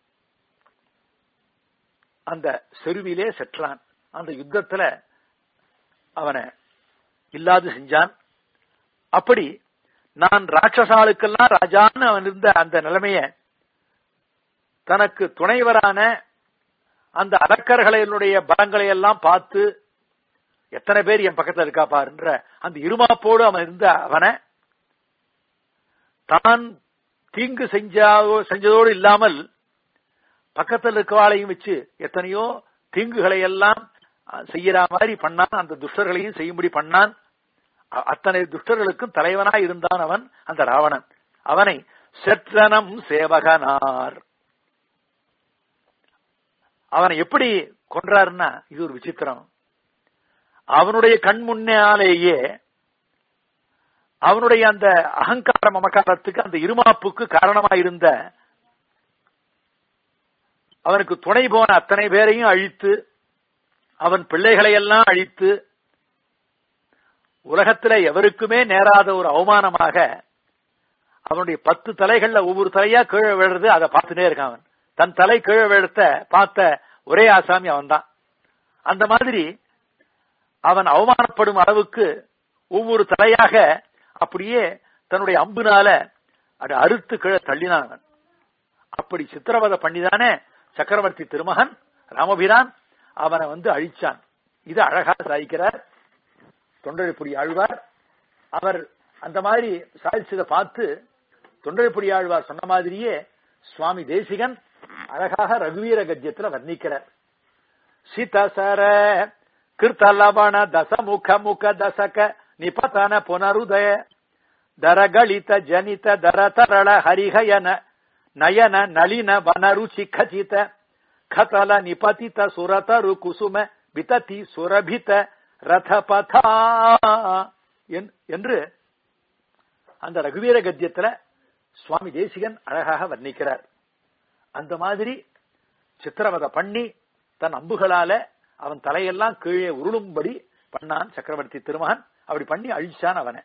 அந்த செருவிலே செற்றான் அந்த யுத்தத்துல அவனை இல்லாது செஞ்சான் அப்படி நான் ராட்சசாளுக்கெல்லாம் ராஜான்னு அவன் இருந்த அந்த நிலைமைய தனக்கு துணைவரான அந்த அரக்கர்களினுடைய பலங்களை எல்லாம் பார்த்து எத்தனை பேர் என் பக்கத்துல இருக்கா பாருன்ற அந்த இருமாப்போடு அவன் இருந்த அவனை தான் தீங்கு செஞ்சோ செஞ்சதோடு இல்லாமல் பக்கத்தில் இருக்கவாளையும் வச்சு எத்தனையோ தீங்குகளை எல்லாம் அஹ், செய்யற மாதிரி பண்ணான் அந்த துஷ்டர்களையும் செய்யும்படி பண்ணான் அ- அத்தனை துஷ்டர்களுக்கும் தலைவனாய் இருந்தான் அவன் அந்த ராவணன் அவனை செற்றனம் சேவகனார் அவனை எப்படி கொன்றாருன்னா இது ஒரு விசித்திரம் அவனுடைய கண் முன்னாலேயே அவனுடைய அந்த அகங்கார மமக்காரத்துக்கு அந்த இருமாப்புக்கு காரணமாயிருந்த அவனுக்கு துணை போன அத்தனை பேரையும் அழித்து அவன் பிள்ளைகளை எல்லாம் அழித்து உலகத்துல எவருக்குமே நேராத ஒரு அவமானமாக அவனுடைய பத்து தலைகள்ல ஒவ்வொரு தலையா கீழே விழுறது அதை பார்த்துட்டே இருக்கான் அவன் தன் தலை கீழே விழுத்த பார்த்த ஒரே ஆசாமி அவன்தான் அந்த மாதிரி அவன் அவமானப்படும் அளவுக்கு ஒவ்வொரு தலையாக அப்படியே தன்னுடைய அம்புனால அது அறுத்து கீழே தள்ளினான் அவன் அப்படி சித்திரவதை பண்ணிதானே சக்கரவர்த்தி திருமகன் ராமபிரான் அவனை வந்து அழிச்சான் இது அழகாக சாதிக்கிறார் தொண்டரைப்புடி ஆழ்வார் அவர் அந்த மாதிரி சாதிச்சதை பார்த்து தொண்டரைப்புடி ஆழ்வார் சொன்ன மாதிரியே சுவாமி தேசிகன் அழகாக ரகுவீர கத்தியத்துல வர்ணிக்கிறார் சிதசர கிருத்தலவண தசமுக முக தசக நிபதன புனருதய ದರಗಳಿತ ಜನಿತ ದರ ತರಳ ಹರಿಹಯನ ನಯನ ನಳಿನ ವನರುಚಿ ಖಚಿತ ಖತಲ ನಿಪತಿತ ಸುರತರು ಕುಸುಮ விததி சுரபித ரதபதா என்- என்று அந்த ரகுவீர கத்தியத்துல சுவாமி தேசிகன் அழகாக வர்ணிக்கிறார் அந்த மாதிரி சித்திரவதை பண்ணி தன் அம்புகளால அவன் தலையெல்லாம் கீழே உருளும்படி பண்ணான் சக்கரவர்த்தி திருமகன் அப்படி பண்ணி அழிச்சான் அவனை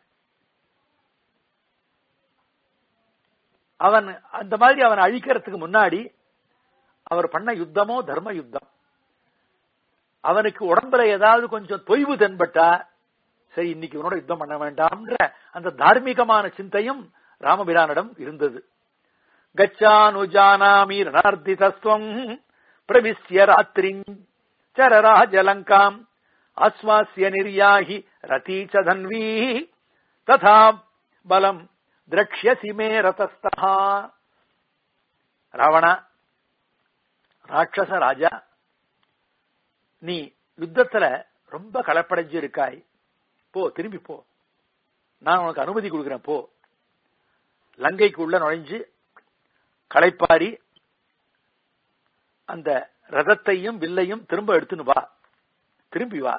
அவன் அந்த மாதிரி அவனை அழிக்கிறதுக்கு முன்னாடி அவர் பண்ண யுத்தமோ தர்ம யுத்தம் அவனுக்கு உடம்புல ஏதாவது கொஞ்சம் தொய்வு தென்பட்டா சரி இன்னைக்கு இவனோட யுத்தம் பண்ண வேண்டாம்ன்ற அந்த தார்மீகமான சிந்தையும் ராமபிரானிடம் இருந்தது கச்சானுஜானாமி ரணார்த்திதஸ்வம் பிரவிசிய ராத்திரி சரராஜலங்காம் ஆஸ்வாசிய நிர்யாகி ரதீச்ச தன்வீ ததா பலம் திரக்ஷசி மே ரதஸ்தா ராவணா ராட்சச ராஜா நீ யுத்தத்துல ரொம்ப களப்படைஞ்சு இருக்காய் போ திரும்பி போ நான் உனக்கு அனுமதி கொடுக்கிறேன் போ லங்கைக்கு உள்ள நுழைஞ்சு களைப்பாரி அந்த ரதத்தையும் வில்லையும் திரும்ப எடுத்துன்னு வா திரும்பி வா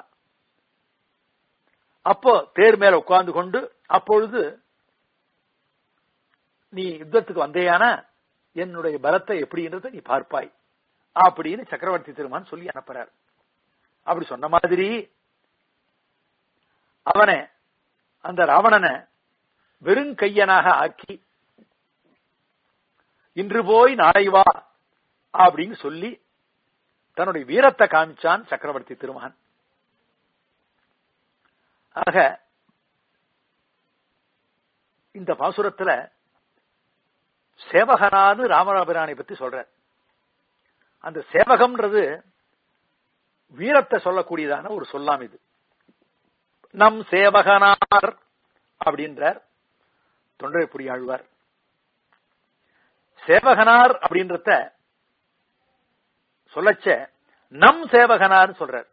அப்போ தேர் மேல உட்கார்ந்து கொண்டு அப்பொழுது நீ யுத்தத்துக்கு வந்தேயானா என்னுடைய பலத்தை எப்படின்றத நீ பார்ப்பாய் அப்படின்னு சக்கரவர்த்தி திருமான் சொல்லி அனுப்புறார் அப்படி சொன்ன மாதிரி அவனை அந்த ராவணனை வெறும் கையனாக ஆக்கி இன்று போய் நாளை வா அப்படின்னு சொல்லி தன்னுடைய வீரத்தை காமிச்சான் சக்கரவர்த்தி திருமகன் ஆக இந்த பாசுரத்துல சேவகனான்னு ராமராபிரானை பத்தி சொல்ற அந்த சேவகம்ன்றது வீரத்தை சொல்லக்கூடியதான ஒரு சொல்லாம் இது நம் சேவகனார் அப்படின்றார் தொண்டரைப்புடி ஆழ்வார் சேவகனார் அப்படின்றத சொல்லச்ச நம் சேவகனார் சொல்றார்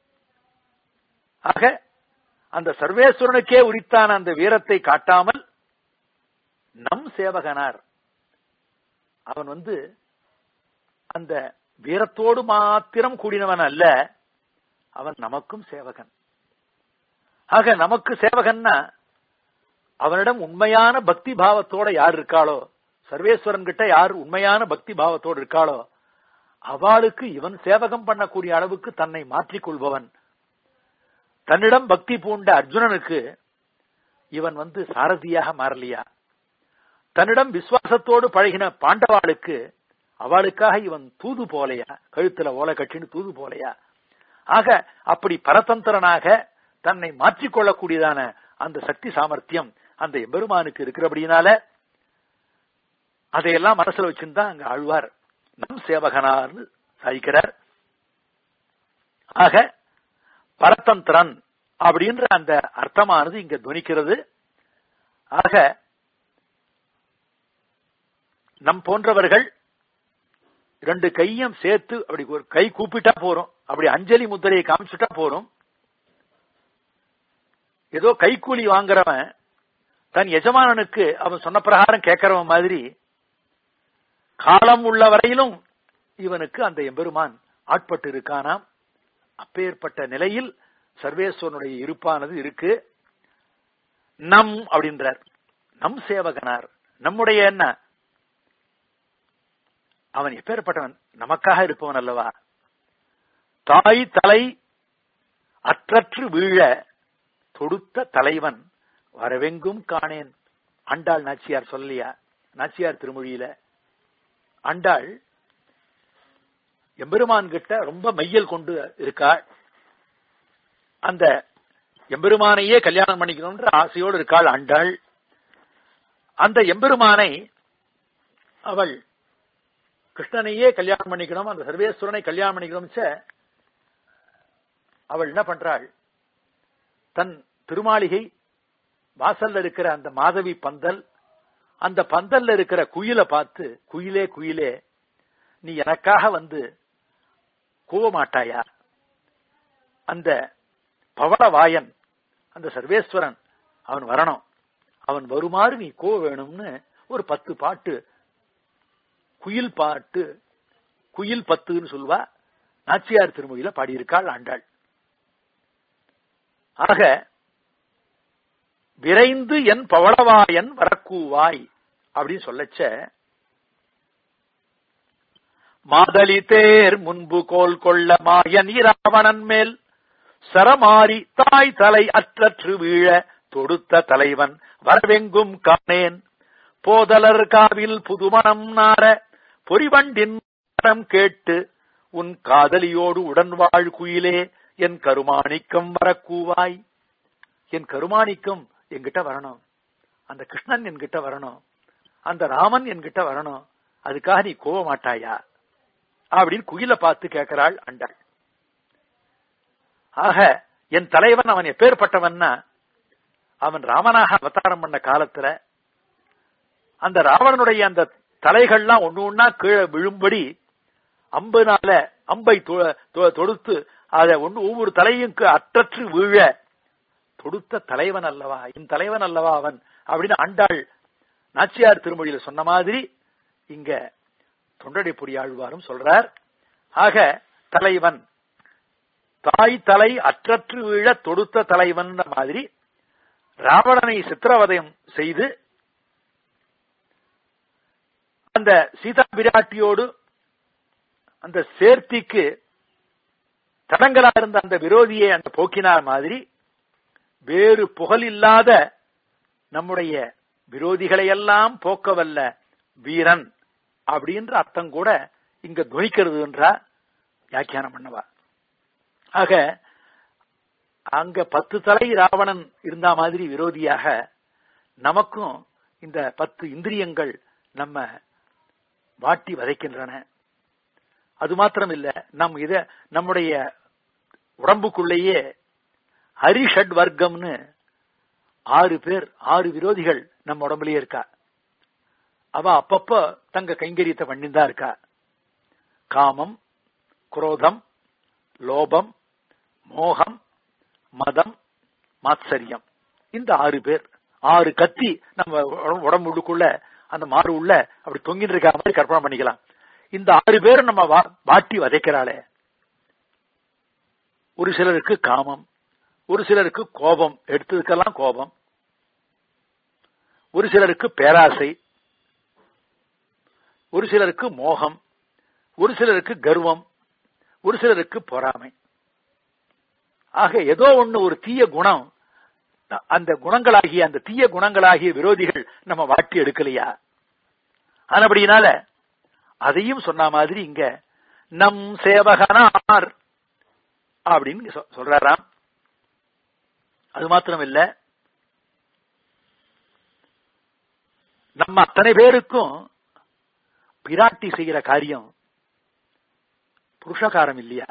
ஆக அந்த சர்வேஸ்வரனுக்கே உரித்தான அந்த வீரத்தை காட்டாமல் நம் சேவகனார் அவன் வந்து அந்த வீரத்தோடு மாத்திரம் கூடினவன் அல்ல அவன் நமக்கும் சேவகன் ஆக நமக்கு சேவகன்னா அவனிடம் உண்மையான பக்தி பாவத்தோட யார் இருக்காளோ சர்வேஸ்வரன் கிட்ட யார் உண்மையான பக்தி பாவத்தோடு இருக்காளோ அவளுக்கு இவன் சேவகம் பண்ணக்கூடிய அளவுக்கு தன்னை மாற்றிக் கொள்பவன் தன்னிடம் பக்தி பூண்ட அர்ஜுனனுக்கு இவன் வந்து சாரதியாக மாறலியா தன்னிடம் விசுவாசத்தோடு பழகின பாண்டவாளுக்கு அவளுக்காக இவன் தூது போலையா கழுத்துல ஓலை கட்டின்னு தூது போலையா ஆக அப்படி பரதந்திரனாக தன்னை மாற்றிக்கொள்ளக்கூடியதான அந்த சக்தி சாமர்த்தியம் அந்த எம்பெருமானுக்கு இருக்கிறபடினால அதையெல்லாம் மனசுல வச்சுதான் அங்க ஆழ்வார் நம் சேவகனார்னு சாதிக்கிறார் ஆக பரதந்திரன் அப்படின்ற அந்த அர்த்தமானது இங்க துவனிக்கிறது ஆக நம் போன்றவர்கள் ரெண்டு கையும் சேர்த்து அப்படி ஒரு கை கூப்பிட்டா போறோம் அப்படி அஞ்சலி முத்திரையை காமிச்சுட்டா போறோம் ஏதோ கைக்கூலி வாங்குறவன் தன் எஜமானனுக்கு அவன் சொன்ன பிரகாரம் கேட்கிறவன் மாதிரி காலம் உள்ள வரையிலும் இவனுக்கு அந்த எம்பெருமான் ஆட்பட்டு இருக்கானாம் அப்பேற்பட்ட நிலையில் சர்வேஸ்வரனுடைய இருப்பானது இருக்கு நம் அப்படின்றார் நம் சேவகனார் நம்முடைய என்ன அவன் எப்பேற்பட்டவன் நமக்காக இருப்பவன் அல்லவா தாய் தலை அற்றற்று வீழ தொடுத்த தலைவன் வரவெங்கும் காணேன் அண்டாள் நாச்சியார் சொல்லலையா நாச்சியார் திருமொழியில அண்டாள் எம்பெருமான் கிட்ட ரொம்ப மையல் கொண்டு இருக்காள் அந்த எம்பெருமானையே கல்யாணம் பண்ணிக்கணும்ன்ற ஆசையோடு இருக்காள் அண்டாள் அந்த எம்பெருமானை அவள் கிருஷ்ணனையே கல்யாணம் பண்ணிக்கணும் அந்த சர்வேஸ்வரனை கல்யாணம் பண்ணிக்கணும் அவள் என்ன பண்றாள் தன் திருமாளிகை வாசல்ல இருக்கிற அந்த மாதவி பந்தல் அந்த பந்தல்ல இருக்கிற குயிலை பார்த்து குயிலே குயிலே நீ எனக்காக வந்து கூவ மாட்டாயா அந்த பவளவாயன் அந்த சர்வேஸ்வரன் அவன் வரணும் அவன் வருமாறு நீ கூவ வேணும்னு ஒரு பத்து பாட்டு குயில் பாட்டு குயில் பத்துன்னு சொல்வா நாச்சியார் திருமொழியில பாடியிருக்காள் ஆண்டாள் ஆக விரைந்து என் பவளவாயன் வரக்கூவாய் அப்படின்னு சொல்லச்ச மாதலி தேர் முன்பு கோல் கொள்ள மாயன் இராவணன் மேல் சரமாரி தாய் தலை அற்றற்று வீழ தொடுத்த தலைவன் வரவெங்கும் காணேன் போதலர் காவில் புதுமணம் நார பொறிவண்டின் மனம் கேட்டு உன் காதலியோடு உடன் வாழ் குயிலே என் கருமாணிக்கம் வரக்கூவாய் என் கருமாணிக்கம் என்கிட்ட வரணும் அந்த கிருஷ்ணன் என்கிட்ட வரணும் அந்த ராமன் என்கிட்ட வரணும் அதுக்காக நீ கோவ மாட்டாயா அப்படின்னு குயில பார்த்து கேட்கிறாள் அண்டாள் ஆக என் தலைவன் அவன் எப்பேற்பட்டவன்னா அவன் ராமனாக அவதாரம் பண்ண காலத்துல அந்த ராவணனுடைய அந்த தலைகள்லாம் ஒண்ணு ஒன்னா கீழே விழும்படி அம்புனால அம்பை தொடுத்து அதை ஒன்று ஒவ்வொரு தலையும் அற்றற்று வீழ தொடுத்த தலைவன் அல்லவா என் தலைவன் அல்லவா அவன் அப்படின்னு ஆண்டாள் நாச்சியார் திருமொழியில சொன்ன மாதிரி இங்க தொண்டடை பொறியாழ்வாரும் சொல்றார் ஆக தலைவன் தாய் தலை அற்றற்று வீழ தொடுத்த தலைவன் மாதிரி ராவணனை சித்திரவதயம் செய்து அந்த சீதா பிராட்டியோடு அந்த சேர்த்திக்கு தடங்களா இருந்த அந்த விரோதியை அந்த போக்கினார் மாதிரி வேறு புகழ் இல்லாத நம்முடைய விரோதிகளை எல்லாம் போக்கவல்ல வீரன் அப்படின்ற அர்த்தம் கூட இங்க துணிக்கிறதுன்றா வியாக்கியானம் பண்ணவா ஆக அங்க பத்து தலை ராவணன் இருந்த மாதிரி விரோதியாக நமக்கும் இந்த பத்து இந்திரியங்கள் நம்ம வாட்டி வதைக்கின்றன அது மாத்திரம் இல்ல நம் இத நம்முடைய உடம்புக்குள்ளேயே ஹரிஷட் வர்க்கம்னு ஆறு பேர் ஆறு விரோதிகள் நம்ம உடம்புலயே இருக்கா அவ அப்பப்ப தங்க கைங்கரியத்தை பண்ணிதான் இருக்கா காமம் குரோதம் லோபம் மோகம் மதம் மாத்சரியம் இந்த ஆறு பேர் ஆறு கத்தி நம்ம உடம்புக்குள்ள அந்த மாறு உள்ள அப்படி தொங்கிட்டு இருக்க மாதிரி கற்பனை பண்ணிக்கலாம் இந்த ஆறு பேர் நம்ம வாட்டி வதைக்கிறாளே ஒரு சிலருக்கு காமம் ஒரு சிலருக்கு கோபம் எடுத்ததுக்கெல்லாம் கோபம் ஒரு சிலருக்கு பேராசை ஒரு சிலருக்கு மோகம் ஒரு சிலருக்கு கர்வம் ஒரு சிலருக்கு பொறாமை ஆக ஏதோ ஒண்ணு ஒரு தீய குணம் அந்த குணங்களாகிய அந்த தீய குணங்களாகிய விரோதிகள் நம்ம வாட்டி எடுக்கலையா ஆனபடியினால அதையும் சொன்ன மாதிரி இங்க நம் சேவகனார் அப்படின்னு சொ- சொல்றாராம் அது மாத்திரம் இல்ல நம்ம அத்தனை பேருக்கும் பிராட்டி செய்கிற காரியம் புருஷகாரம் இல்லையா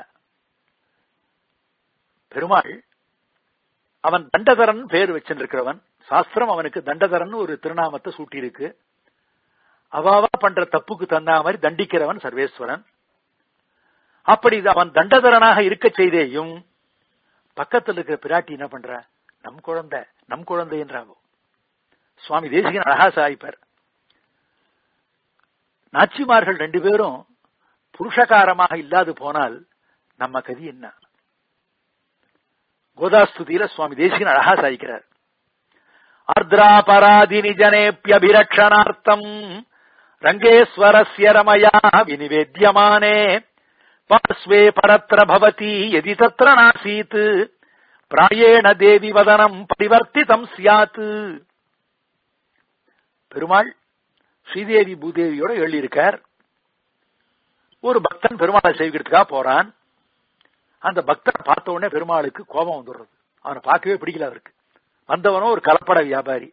பெருமாள் அவன் தண்டதரன் பேர் வச்சிருக்கிறவன் சாஸ்திரம் அவனுக்கு தண்டதரன் ஒரு திருநாமத்தை சூட்டியிருக்கு அவாவா பண்ற தப்புக்கு தந்தா மாதிரி தண்டிக்கிறவன் சர்வேஸ்வரன் அப்படி இது அவன் தண்டதரனாக இருக்க செய்தேயும் பக்கத்தில் இருக்கிற பிராட்டி என்ன பண்ற நம் குழந்தை நம் குழந்தை என்றாகும் சுவாமி தேசிகன் அழகா சாய்ப்பார் நாச்சிமார்கள் ரெண்டு பேரும் புருஷகாரமாக இல்லாது போனால் நம்ம கதி என்ன கோதாஸ்துதியில சுவாமி தேசிகன் அழகா சாய்க்கிறார் ஆர்திராபராதினி ஜனேபியபிரக்ஷணார்த்தம் ரங்கேஸ்வரஸ்ய ரமயா வினிவேத்யமானே பார்ஸ்வே பரத்ர பவதி எதி தத்ர நாசீத் பிராயேண தேவி வதனம் பரிவர்த்திதம் சியாத் பெருமாள் ஸ்ரீதேவி பூதேவியோட எழுதியிருக்கார் ஒரு பக்தன் பெருமாளை சேவிக்கிறதுக்காக போறான் அந்த பக்தனை பார்த்த உடனே பெருமாளுக்கு கோபம் வந்துடுறது அவனை பார்க்கவே பிடிக்கல அவருக்கு வந்தவனும் ஒரு கலப்பட வியாபாரி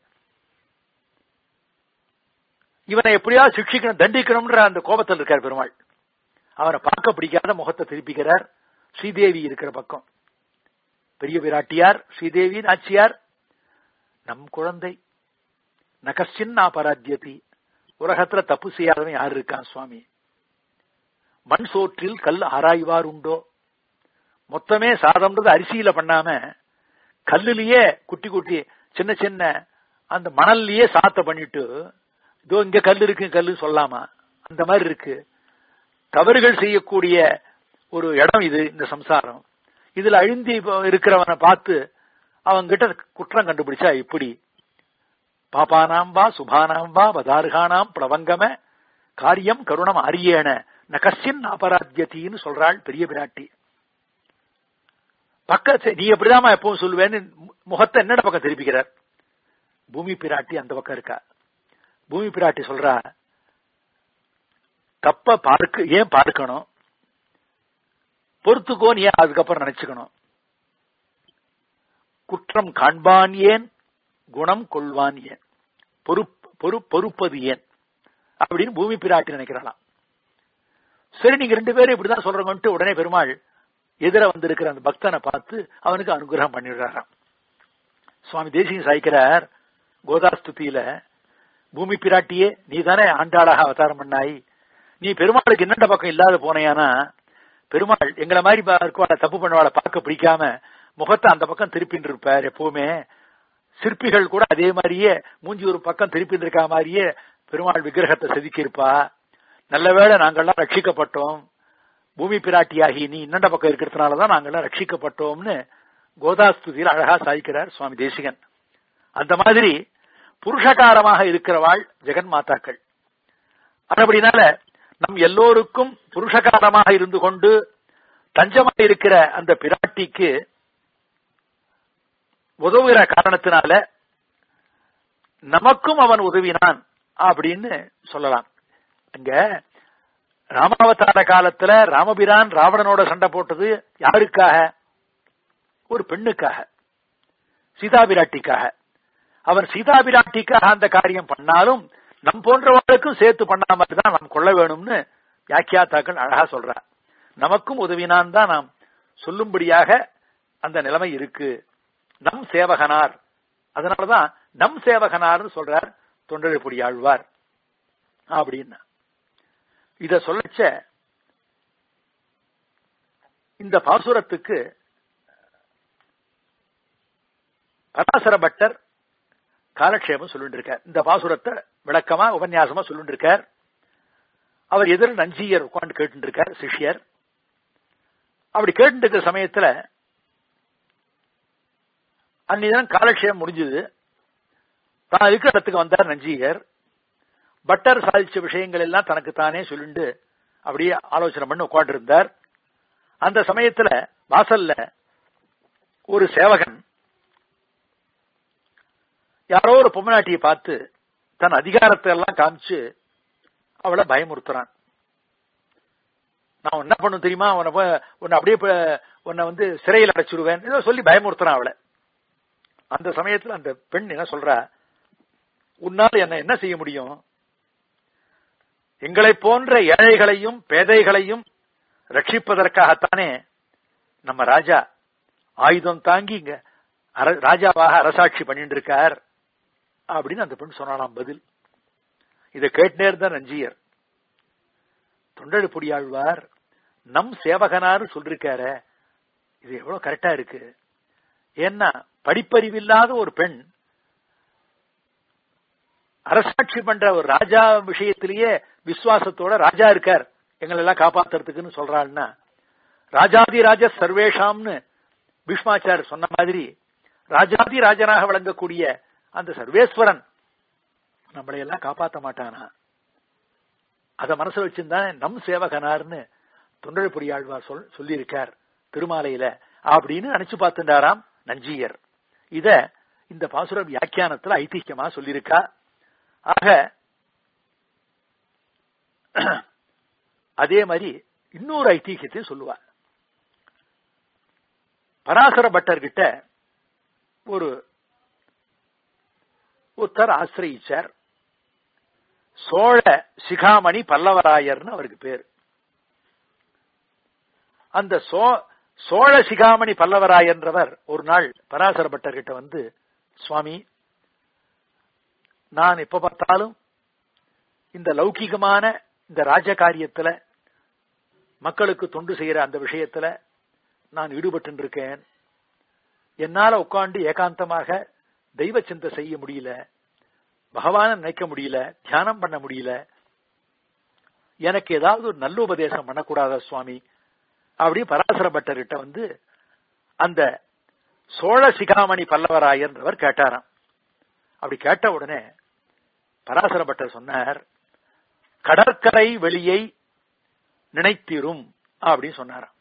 இவனை எப்படியாவது சிக்ஷிக்கணும் தண்டிக்கணும்ன்ற அந்த கோபத்தில் இருக்கார் பெருமாள் அவனை பார்க்க பிடிக்காத முகத்தை திருப்பிக்கிறார் ஸ்ரீதேவி இருக்கிற பக்கம் பெரிய பிராட்டியார் ஸ்ரீதேவி நாச்சியார் நம் குழந்தை நகசின் அபராத்தியதி உலகத்துல தப்பு செய்யாதவன் யார் இருக்கான் சுவாமி மண் சோற்றில் கல் ஆராய்வார் உண்டோ மொத்தமே சாதம்ன்றது அரிசியில பண்ணாம கல்லுலயே குட்டி குட்டி சின்ன சின்ன அந்த மணல்லையே சாத்த பண்ணிட்டு இதோ இங்க கல் இருக்கு கல்லு சொல்லாமா அந்த மாதிரி இருக்கு தவறுகள் செய்யக்கூடிய ஒரு இடம் இது இந்த சம்சாரம் இதுல அழிந்தி இருக்கிறவனை பார்த்து அவங்கிட்ட குற்றம் கண்டுபிடிச்சா இப்படி பாபானாம் வா சுபானாம் வா பதார்கானாம் பிளவங்கம காரியம் கருணம் அரியேன நகசின் அபராத்தியத்தின்னு சொல்றாள் பெரிய பிராட்டி பக்க நீ எப்படிதாமா எப்பவும் சொல்லுவேன்னு முகத்தை என்னட பக்கம் திருப்பிக்கிறார் பூமி பிராட்டி அந்த பக்கம் இருக்கா பூமி பிராட்டி சொல்றா தப்ப பார்க்க ஏன் பார்க்கணும் பொறுத்துக்கோன்னு ஏன் அதுக்கப்புறம் நினைச்சுக்கணும் குற்றம் காண்பான் ஏன் குணம் கொள்வான் ஏன் பொறுப்பு பொறுப்பது ஏன் அப்படின்னு பூமி பிராட்டி நினைக்கிறாளாம் சரி நீங்க ரெண்டு பேரும் இப்படிதான் சொல்றவன்ட்டு உடனே பெருமாள் எதிர வந்திருக்கிற அந்த பக்தனை பார்த்து அவனுக்கு அனுகிரகம் பண்ணிடுறாராம் சுவாமி தேசியம் சாய்க்கிறார் கோதாஸ்துதியில பூமி பிராட்டியே நீ தானே ஆண்டாளாக அவதாரம் பண்ணாய் நீ பெருமாளுக்கு என்னண்ட பக்கம் இல்லாத போனையானா பெருமாள் எங்களை மாதிரி இருக்குவாள தப்பு பண்ணவாளை பார்க்க பிடிக்காம முகத்தை அந்த பக்கம் திருப்பின்னு இருப்பார் எப்பவுமே சிற்பிகள் கூட அதே மாதிரியே மூஞ்சி ஒரு பக்கம் திருப்பின்னு இருக்கா மாதிரியே பெருமாள் விக்கிரகத்தை செதுக்கி இருப்பா நல்ல வேளை நாங்கள்லாம் ரட்சிக்கப்பட்டோம் பூமி பிராட்டியாகி நீ இன்னண்ட பக்கம் இருக்கிறதுனாலதான் நாங்கள்லாம் ரட்சிக்கப்பட்டோம்னு கோதாஸ்துதியில் அழகா சாய்க்கிறார் சுவாமி தேசிகன் அந்த மாதிரி புருஷகாரமாக இருக்கிறவாள் ஜெகன் மாதாக்கள் அப்படினால நம் எல்லோருக்கும் புருஷகாரமாக இருந்து கொண்டு தஞ்சமாக இருக்கிற அந்த பிராட்டிக்கு உதவுகிற காரணத்தினால நமக்கும் அவன் உதவினான் அப்படின்னு சொல்லலாம் இங்க ராமாவதார காலத்துல ராமபிரான் ராவணனோட சண்டை போட்டது யாருக்காக ஒரு பெண்ணுக்காக சீதா பிராட்டிக்காக அவன் சீதா பிராட்டிக்காக அந்த காரியம் பண்ணாலும் நம் போன்றவர்களுக்கும் சேர்த்து பண்ண மாதிரி தான் நாம் கொள்ள வேணும்னு வியாக்கியாத்தாக்கள் அழகா சொல்ற நமக்கும் உதவினான் தான் நாம் சொல்லும்படியாக அந்த நிலைமை இருக்கு நம் சேவகனார் அதனாலதான் நம் சேவகனார்னு சொல்றார் தொண்டரைப்பொடி ஆழ்வார் அப்படின்னா இத சொல்லச்ச இந்த பாசுரத்துக்கு பராசர பட்டர் காலக்ஷேபம் சொல்லிட்டு இருக்கார் இந்த பாசுரத்தை விளக்கமா உபன்யாசமா சொல்லிட்டு இருக்கார் அவர் எதிர் நஞ்சியர் உட்காந்து கேட்டு இருக்கார் சிஷ்யர் அப்படி கேட்டு இருக்கிற சமயத்துல அன்னிதான் காலக்ஷேபம் முடிஞ்சது தான் இருக்கிற இடத்துக்கு வந்தார் நஞ்சியர் பட்டர் சாதிச்ச விஷயங்கள் எல்லாம் தனக்கு தானே சொல்லிண்டு அப்படியே ஆலோசனை பண்ணி உட்காந்து இருந்தார் அந்த சமயத்துல வாசல்ல ஒரு சேவகன் யாரோ ஒரு பொம்மநாட்டியை பார்த்து தன் அதிகாரத்தை எல்லாம் காமிச்சு அவளை பயமுறுத்துறான் நான் என்ன பண்ணும் தெரியுமா உன்னை போய்- உன்னை அப்படியே ப- உன்னை வந்து சிறையில் அடைச்சிருவேன் ஏதோ சொல்லி பயமுறுத்துறான் அவளை அந்த சமயத்துல அந்த பெண் என்ன சொல்றா உன்னால் என்ன என்ன செய்ய முடியும் எங்களை போன்ற ஏழைகளையும் பேதைகளையும் ரட்சிப்பதற்காகத்தானே நம்ம ராஜா ஆயுதம் தாங்கி இங்க அர- ராஜாவாக அரசாட்சி பண்ணிட்டு இருக்கார் அப்படின்னு அந்த பெண் சொன்னாலாம் பதில் இதை கேட்டுனே இருந்தார் ரஞ்சியர் தொண்டெழுப்புடியாழ்வார் நம் சேவகனாரு சொல்லிருக்காரு இது எவ்வளவு கரெக்டா இருக்கு ஏன்னா படிப்பறிவில்லாத ஒரு பெண் அரசாட்சி பண்ற ஒரு ராஜா விஷயத்திலேயே விசுவாசத்தோட ராஜா இருக்கார் எங்களை எல்லாம் காப்பாத்துறதுக்குன்னு சொல்றாள்னா ராஜாதி ராஜ சர்வேஷாம்னு பீஷ்மாச்சார் சொன்ன மாதிரி ராஜாதி ராஜனாக விளங்கக்கூடிய அந்த சர்வேஸ்வரன் நம்மளை எல்லாம் காப்பாத்த மாட்டானா அத மனசுல வச்சிருந்தான் நம் சேவகனார்னு தொண்டழ்புரியாழ்வார் சொல் சொல்லியிருக்கார் திருமாலையில அப்படின்னு நினைச்சு பார்த்துட்டாராம் நஞ்சியர் இத இந்த பாசுர வியாக்கியானத்துல ஐதிஹ்யமா சொல்லியிருக்கா ஆக அதே மாதிரி இன்னொரு ஐதிஹ்யத்தையும் சொல்லுவார் பராசர பட்டர்கிட்ட ஒரு ஒருத்தர் ஆசிரயிச்சார் சோழ சிகாமணி பல்லவராயர்னு அவருக்கு பேர் அந்த சோ சோழ சிகாமணி பல்லவராயன்றவர் ஒரு நாள் பராசர பட்டர்கிட்ட வந்து சுவாமி நான் எப்ப பார்த்தாலும் இந்த லௌகிகமான இந்த ராஜ காரியத்துல மக்களுக்கு தொண்டு செய்யற அந்த விஷயத்துல நான் ஈடுபட்டு இருக்கேன் என்னால உட்கார்ந்து ஏகாந்தமாக தெய்வ சிந்தை செய்ய முடியல பகவான நினைக்க முடியல தியானம் பண்ண முடியல எனக்கு ஏதாவது ஒரு நல்ல உபதேசம் பண்ணக்கூடாதா சுவாமி அப்படி பராசர பட்டர்கிட்ட வந்து அந்த சோழ சிகாமணி பல்லவராயன்றவர் கேட்டாராம் அப்படி கேட்ட உடனே பராசர பட்டர் சொன்னார் கடற்கரை வெளியை நினைத்திரும் அப்படின்னு சொன்னாராம்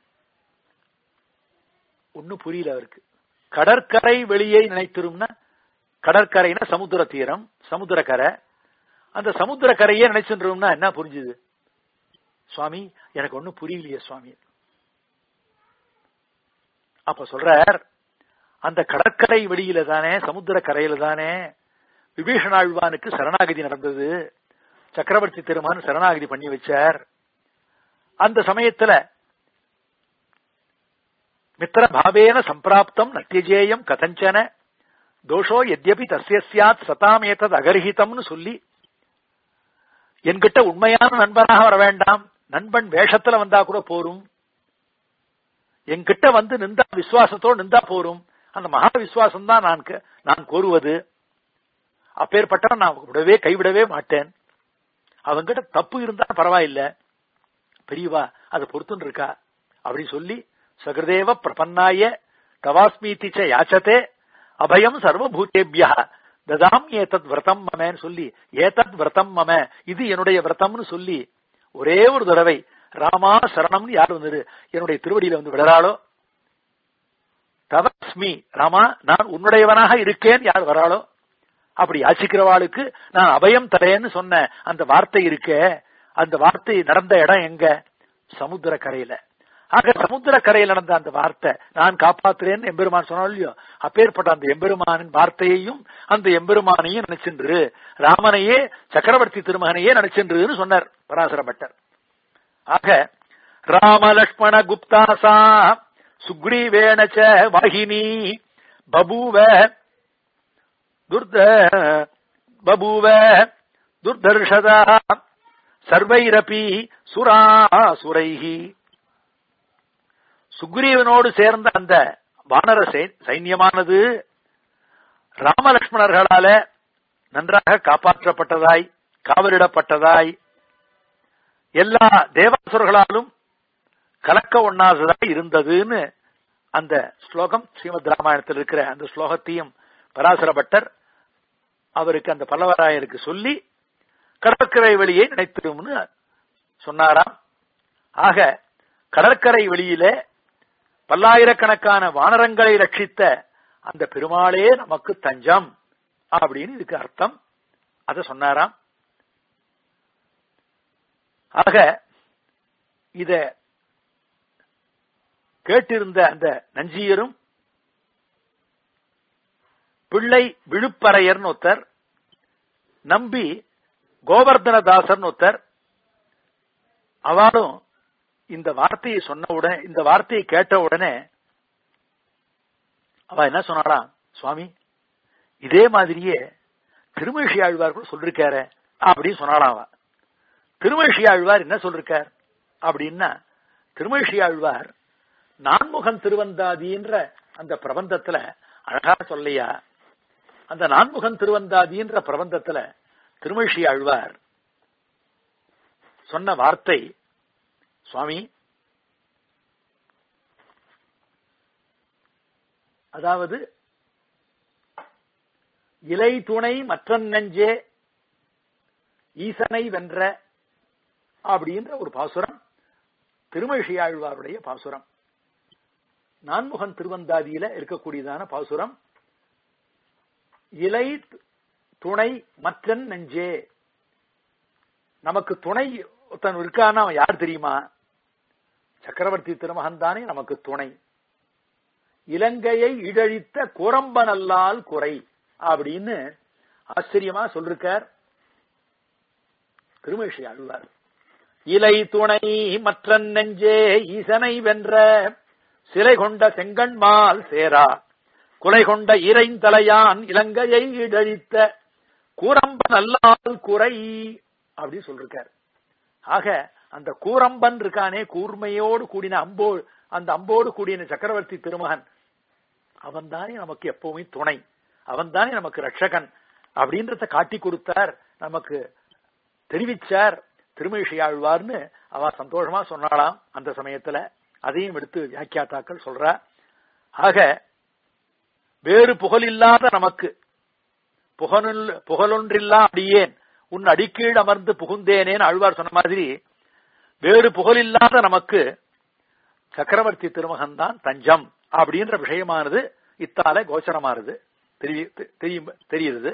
ஒண்ணு புரியல அவருக்கு கடற்கரை வெளியை நினைத்திரும்னா கடற்கரைனா சமுத்திர தீரம் சமுத்திரக்கரை அந்த சமுத்திரக்கரையே நினைச்சுன்றோம்னா என்ன புரிஞ்சுது சுவாமி எனக்கு ஒண்ணும் புரியலையே சுவாமி அப்ப சொல்றார் அந்த கடற்கரை வெளியில தானே சமுத்திர கரையில தானே விபீஷணாழ்வானுக்கு சரணாகதி நடந்தது சக்கரவர்த்தி திருமான் சரணாகதி பண்ணி வச்சார் அந்த சமயத்துல மித்திர பாவேன சம்பிராப்தம் நத்தியஜேயம் கதஞ்சன தோஷோ எத்யபி தஸ்ய சியாத் சதாம் ஏத்தது அகர்ஹிதம்னு சொல்லி என்கிட்ட உண்மையான நண்பனாக வர வேண்டாம் நண்பன் வேஷத்துல வந்தா கூட போரும் என்கிட்ட வந்து நின்றா விசுவாசத்தோடு நின்றா போரும் அந்த மகா விசுவாசம் தான் நான் க- நான் கோருவது அப்பேற்பட்டவன் நான் விடவே கைவிடவே மாட்டேன் அவங்கிட்ட தப்பு இருந்தா பரவாயில்ல பெரியவா அதை பொறுத்துன்னு இருக்கா அப்படி சொல்லி சகிருதேவ பிரபன்னாய தவாஸ்மீதி ச யாச்சதே அபயம் சர்வபூதேபியா ததாம் ஏதத் விரதம் மமேன்னு சொல்லி ஏதத் விரதம் மம இது என்னுடைய விரதம்னு சொல்லி ஒரே ஒரு தடவை ராமா சரணம்னு யார் வந்தது என்னுடைய திருவடியில வந்து விடறாளோ தவஸ்மி ராமா நான் உன்னுடையவனாக இருக்கேன் யார் வராளோ அப்படி யாச்சிக்கிறவாளுக்கு நான் அபயம் தரேன்னு சொன்ன அந்த வார்த்தை இருக்க அந்த வார்த்தை நடந்த இடம் எங்க சமுத்திர கரையில ஆக சமுத்திர கரையில் நடந்த அந்த வார்த்தை நான் காப்பாத்துறேன்னு எம்பெருமான் சொன்னா இல்லையோ அப்பேற்பட்ட அந்த எம்பெருமானின் வார்த்தையையும் அந்த எம்பெருமானையும் நினைச்சென்று ராமனையே சக்கரவர்த்தி திருமகனையே நினைச்சென்றுன்னு சொன்னார் பராசர பட்டர் ஆக ராமலக்ஷ்மண குப்தாசா சுக்ரீவேண ச வாகினி பபூவ துர்த பபூவ துர்தர்ஷதா சர்வைரபி சுராசுரைஹி சுக்ரீவனோடு சேர்ந்த அந்த வானர சை- சைன்யமானது ராமலக்ஷ்மணர்களால நன்றாக காப்பாற்றப்பட்டதாய் காவலிடப்பட்டதாய் எல்லா தேவாசுரர்களாலும் கலக்க ஒண்ணாததாய் இருந்ததுன்னு அந்த ஸ்லோகம் ஸ்ரீமத் ராமாயணத்தில் இருக்கிற அந்த ஸ்லோகத்தையும் பராசர பட்டர் அவருக்கு அந்த பல்லவராயருக்கு சொல்லி கடற்கரை வெளியை நினைத்திடும்னு சொன்னாராம் ஆக கடற்கரை வெளியிலே பல்லாயிரக்கணக்கான வானரங்களை ரட்சித்த அந்த பெருமாளே நமக்கு தஞ்சம் அப்படின்னு இதுக்கு அர்த்தம் அத சொன்னாராம் ஆக இத கேட்டிருந்த அந்த நஞ்சியரும் பிள்ளை விழுப்பறையர்னு ஒருத்தர் நம்பி கோவர்தனதாசர்னு ஒருத்தர் அவளும் இந்த வார்த்தையை சொன்ன உடனே இந்த வார்த்தையை கேட்ட உடனே அவ என்ன சொன்னாளா சுவாமி இதே மாதிரியே திருமழிஷி ஆழ்வார் கூட சொல்லிருக்காரு அப்படின்னு சொன்னாலாம் அவ திருமழிஷி ஆழ்வார் என்ன சொல்லிருக்கார் அப்படின்னா திருமழிஷி ஆழ்வார் நான்முகன் திருவந்தாதின்ற அந்த பிரபந்தத்துல அழகா சொல்லையா அந்த நான்முகன் திருவந்தாதின்ற பிரபந்தத்துல திருமழிஷி ஆழ்வார் சொன்ன வார்த்தை சுவாமி அதாவது இலை துணை மற்ற நெஞ்சே ஈசனை வென்ற அப்படின்ற ஒரு பாசுரம் திருமழியாழ்வாருடைய பாசுரம் நான்முகன் திருவந்தாதியில இருக்கக்கூடியதான பாசுரம் இலை துணை மற்ற நெஞ்சே நமக்கு துணை ஒருத்தன் இருக்கான்னா அவன் யார் தெரியுமா சக்கரவர்த்தி திருமகன் தானே நமக்கு துணை இலங்கையை இழழித்த குரம்பனல்லால் குறை அப்படின்னு ஆச்சரியமா சொல்லிருக்கார் திருமேஷி அழுவார் இலை துணை மற்ற நெஞ்சே ஈசனை வென்ற சிலை கொண்ட செங்கண்மால் சேரா குலை கொண்ட இறைந்தலையான் இலங்கையை இடழித்த கூரம்பன் அல்லால் குறை அப்படி சொல்லிருக்கார் ஆக அந்த கூரம்பன் இருக்கானே கூர்மையோடு கூடின அம்போ அந்த அம்போடு கூடின சக்கரவர்த்தி திருமகன் அவன் தானே நமக்கு எப்பவுமே துணை அவன் தானே நமக்கு ரட்சகன் அப்படின்றத காட்டி கொடுத்தார் நமக்கு தெரிவிச்சார் திருமழிஷையாழ்வார்னு அவ சந்தோஷமா சொன்னாலாம் அந்த சமயத்துல அதையும் எடுத்து வியாக்கியாத்தாக்கள் சொல்றா ஆக வேறு புகழில்லாத நமக்கு புகழுள் புகழொன்றில்லா அடியேன் உன் அடிக்கீழ் அமர்ந்து புகுந்தேனேன்னு ஆழ்வார் சொன்ன மாதிரி வேறு புகழில்லாத நமக்கு சக்கரவர்த்தி திருமகன் தான் தஞ்சம் அப்படின்ற விஷயமானது இத்தால கோச்சரமானது தெரியுது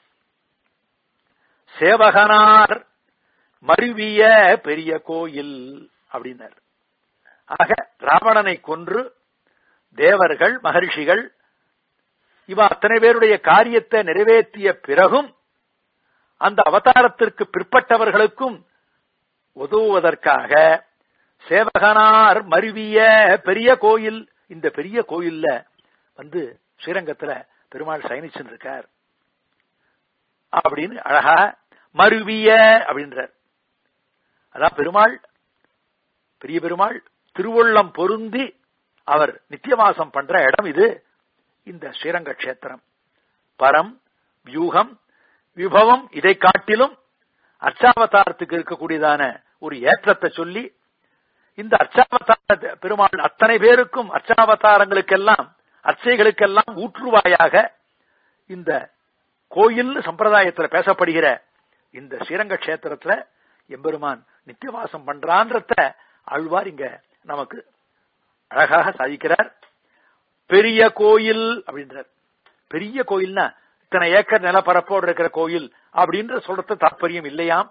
சேவகனார் மருவிய பெரிய கோயில் அப்படின்னார் ஆக ராவணனை கொன்று தேவர்கள் மகர்ஷிகள் இவ அத்தனை பேருடைய காரியத்தை நிறைவேற்றிய பிறகும் அந்த அவதாரத்திற்கு பிற்பட்டவர்களுக்கும் உதவுவதற்காக சேவகனார் மருவிய பெரிய கோயில் இந்த பெரிய கோயில்ல வந்து ஸ்ரீரங்கத்துல பெருமாள் சயனிச்சுன்னு இருக்கார் அப்படின்னு அழகா மருவிய அப்படின்றார் அதான் பெருமாள் பெரிய பெருமாள் திருவுள்ளம் பொருந்தி அவர் நித்தியவாசம் பண்ற இடம் இது இந்த ஸ்ரீரங்க கஷேத்திரம் பரம் வியூகம் விபவம் இதை காட்டிலும் அர்ச்சாவதாரத்துக்கு இருக்கக்கூடியதான ஒரு ஏற்றத்தை சொல்லி இந்த அர்ச்சாவதார பெருமாள் அத்தனை பேருக்கும் அர்ச்சாவதாரங்களுக்கெல்லாம் அர்ச்சைகளுக்கெல்லாம் ஊற்றுவாயாக இந்த கோயில் சம்பிரதாயத்துல பேசப்படுகிற இந்த ஸ்ரீரங்க கஷேத்திரத்துல எம்பெருமான் நித்தியவாசம் பண்றான்றத ஆழ்வார் இங்க நமக்கு அழகாக சாதிக்கிறார் பெரிய கோயில் அப்படின்றார் பெரிய கோயில்னா இத்தனை ஏக்கர் நிலப்பரப்போடு இருக்கிற கோயில் அப்படின்ற சொல்றது தாற்பயம் இல்லையாம்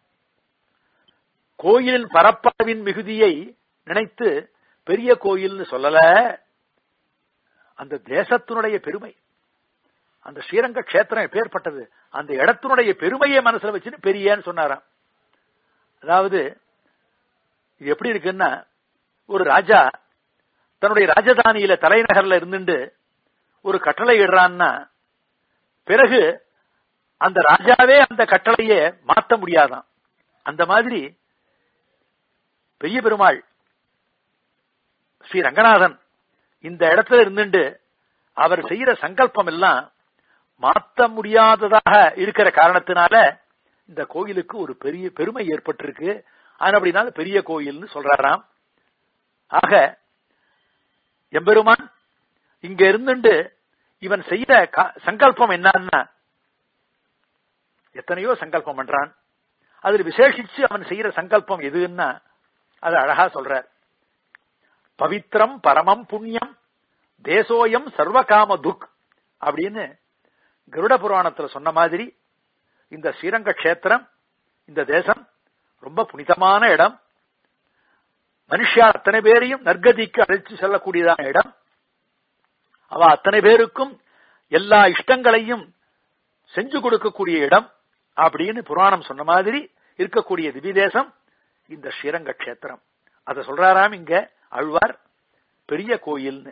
கோயிலின் பரப்பளவின் மிகுதியை நினைத்து பெரிய கோயில்னு சொல்லல அந்த தேசத்தினுடைய பெருமை அந்த ஸ்ரீரங்க கஷேத்திரம் எப்பேற்பட்டது அந்த இடத்தினுடைய பெருமையை மனசுல வச்சுன்னு பெரியன்னு சொன்னாராம் அதாவது இது எப்படி இருக்குன்னா ஒரு ராஜா தன்னுடைய ராஜதானியில தலைநகர்ல இருந்துட்டு ஒரு கட்டளை இடுறான்னா பிறகு அந்த ராஜாவே அந்த கட்டளையை மாத்த முடியாதான் அந்த மாதிரி பெரிய பெருமாள் ஸ்ரீ ரங்கநாதன் இந்த இடத்துல இருந்துட்டு அவர் செய்யற சங்கல்பம் எல்லாம் மாத்த முடியாததாக இருக்கிற காரணத்தினால இந்த கோயிலுக்கு ஒரு பெரிய பெருமை ஏற்பட்டிருக்கு அப்படினால பெரிய கோயில்னு சொல்றாராம் ஆக எம்பெருமான் இங்க இருந்துட்டு இவன் செய்த சங்கல்பம் என்னன்னா எத்தனையோ சங்கல்பம் பண்றான் அதில் விசேஷிச்சு அவன் செய்யற சங்கல்பம் எதுன்னா அது அழகா சொல்றார் பவித்ரம் பரமம் புண்ணியம் தேசோயம் சர்வகாம துக் அப்படின்னு கருட புராணத்துல சொன்ன மாதிரி இந்த ஸ்ரீரங்க கஷேத்திரம் இந்த தேசம் ரொம்ப புனிதமான இடம் மனுஷியா அத்தனை பேரையும் நற்கதிக்கு அழைத்து செல்லக்கூடியதான இடம் அவ அத்தனை பேருக்கும் எல்லா இஷ்டங்களையும் செஞ்சு கொடுக்கக்கூடிய இடம் அப்படின்னு புராணம் சொன்ன மாதிரி இருக்கக்கூடிய திவ்ய தேசம் இந்த ஸ்ரீரங்க கஷேத்திரம் அத சொல்றாராம் இங்க அழ்வார் பெரிய கோயில்னு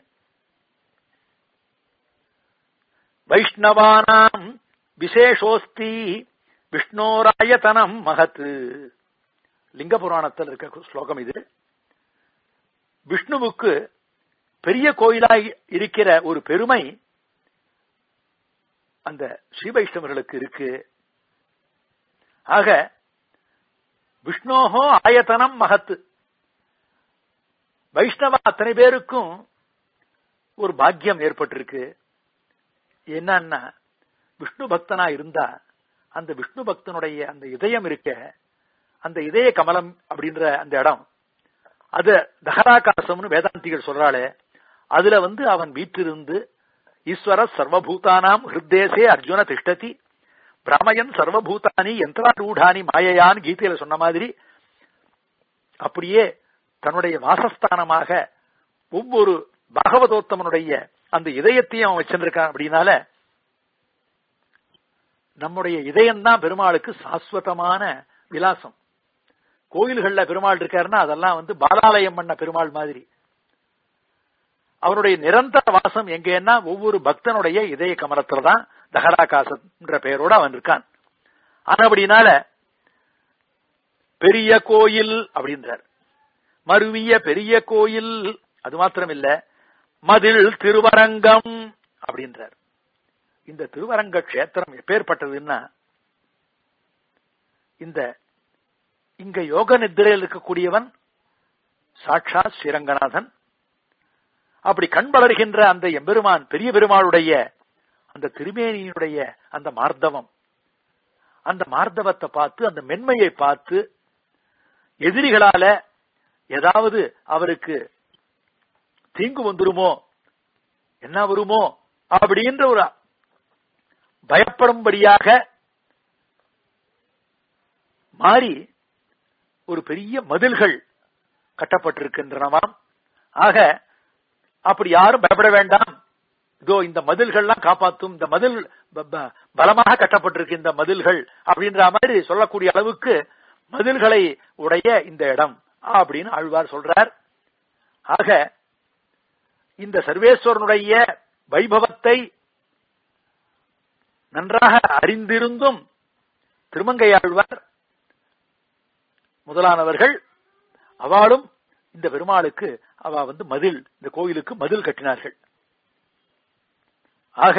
வைஷ்ணவானாம் விசேஷோஸ்தி விஷ்ணோராயத்தனம் மகத்து லிங்க புராணத்தில் இருக்க ஸ்லோகம் இது விஷ்ணுவுக்கு பெரிய கோயிலாய் இருக்கிற ஒரு பெருமை அந்த ஸ்ரீ வைஷ்ணவர்களுக்கு இருக்கு ஆக விஷ்ணோகோ ஆயத்தனம் மகத்து வைஷ்ணவ அத்தனை பேருக்கும் ஒரு பாக்கியம் ஏற்பட்டிருக்கு என்னன்னா விஷ்ணு பக்தனா இருந்தா அந்த விஷ்ணு பக்தனுடைய அந்த இதயம் இருக்க அந்த இதய கமலம் அப்படின்ற அந்த இடம் அது தகராகாசம்னு வேதாந்திகள் சொல்றாளே அதுல வந்து அவன் வீற்றிருந்து ஈஸ்வர சர்வபூதானாம் ஹிருத்தேசே அர்ஜுன திஷ்டதி பிரமயன் சர்வபூதானி யந்திராரூடானி மாயையான் கீதையில சொன்ன மாதிரி அப்படியே தன்னுடைய வாசஸ்தானமாக ஒவ்வொரு பாகவதோத்தமனுடைய அந்த இதயத்தையும் அவன் வச்சிருக்கான் அப்படின்னால நம்முடைய இதயம்தான் பெருமாளுக்கு சாஸ்வதமான விலாசம் கோயில்கள்ல பெருமாள் இருக்காருன்னா அதெல்லாம் வந்து பாலாலயம் பண்ண பெருமாள் மாதிரி அவருடைய நிரந்தர வாசம் எங்கன்னா ஒவ்வொரு பக்தனுடைய இதய கமலத்துல தான் தகராகாசன்ற பெயரோட அவன் இருக்கான் ஆனபடினால பெரிய கோயில் அப்படின்றார் மருவிய பெரிய கோயில் அது மாத்திரம் இல்ல மதில் திருவரங்கம் அப்படின்றார் இந்த திருவரங்க கஷேத்திரம் எப்பேற்பட்டதுன்னா இந்த இங்க யோக நித்திரையில் இருக்கக்கூடியவன் சாட்சாத் ஸ்ரீரங்கநாதன் அப்படி கண் வளர்கின்ற அந்த எம்பெருமான் பெரிய பெருமாளுடைய அந்த திருமேனியினுடைய அந்த மார்தவம் அந்த மார்தவத்தை பார்த்து அந்த மென்மையை பார்த்து எதிரிகளால ஏதாவது அவருக்கு தீங்கு வந்துருமோ என்ன வருமோ அப்படின்ற ஒரு பயப்படும்படியாக மாறி ஒரு பெரிய மதில்கள் கட்டப்பட்டிருக்கின்றனவாம் ஆக அப்படி யாரும் பயப்பட வேண்டாம் இதோ இந்த மதில்கள்லாம் காப்பாத்தும் இந்த மதில் பலமாக கட்டப்பட்டிருக்கு இந்த மதில்கள் அப்படின்ற மாதிரி சொல்லக்கூடிய அளவுக்கு மதில்களை உடைய இந்த இடம் அப்படின்னு ஆழ்வார் சொல்றார் ஆக இந்த சர்வேஸ்வரனுடைய வைபவத்தை நன்றாக அறிந்திருந்தும் திருமங்கையாழ்வார் முதலானவர்கள் அவளும் இந்த பெருமாளுக்கு அவ வந்து மதில் இந்த கோயிலுக்கு மதில் கட்டினார்கள் ஆக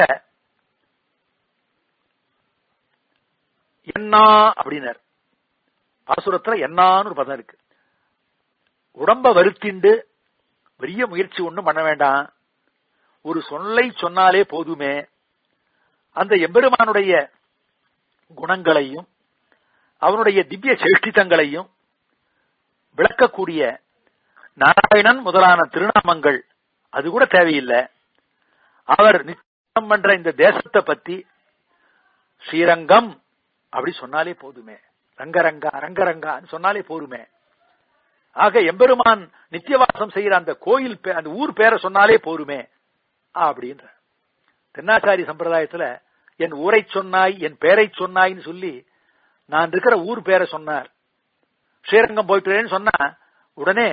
என்னா அப்படின்னார் பாசுரத்துல என்னான்னு ஒரு பதம் இருக்கு உடம்ப வருத்திண்டு பெரிய முயற்சி ஒண்ணும் பண்ண வேண்டாம் ஒரு சொல்லை சொன்னாலே போதுமே அந்த எம்பெருமானுடைய குணங்களையும் அவனுடைய திவ்ய சேஷ்டிதங்களையும் விளக்கக்கூடிய நாராயணன் முதலான திருநாமங்கள் அது கூட தேவையில்லை அவர் நிச்சயம் பண்ற இந்த தேசத்தை பத்தி ஸ்ரீரங்கம் அப்படி சொன்னாலே போதுமே ரங்கரங்கா ரங்கரங்கான்னு சொன்னாலே போதுமே ஆக எம்பெருமான் நித்தியவாசம் செய்யற அந்த கோயில் அந்த ஊர் பேரை சொன்னாலே போருமே அப்படின்ற தென்னாச்சாரி சம்பிரதாயத்துல என் ஊரை சொன்னாய் என் பேரை சொன்னாய்ன்னு சொல்லி நான் இருக்கிற ஊர் பேரை சொன்னார் ஸ்ரீரங்கம் போயிட்டு சொன்னா உடனே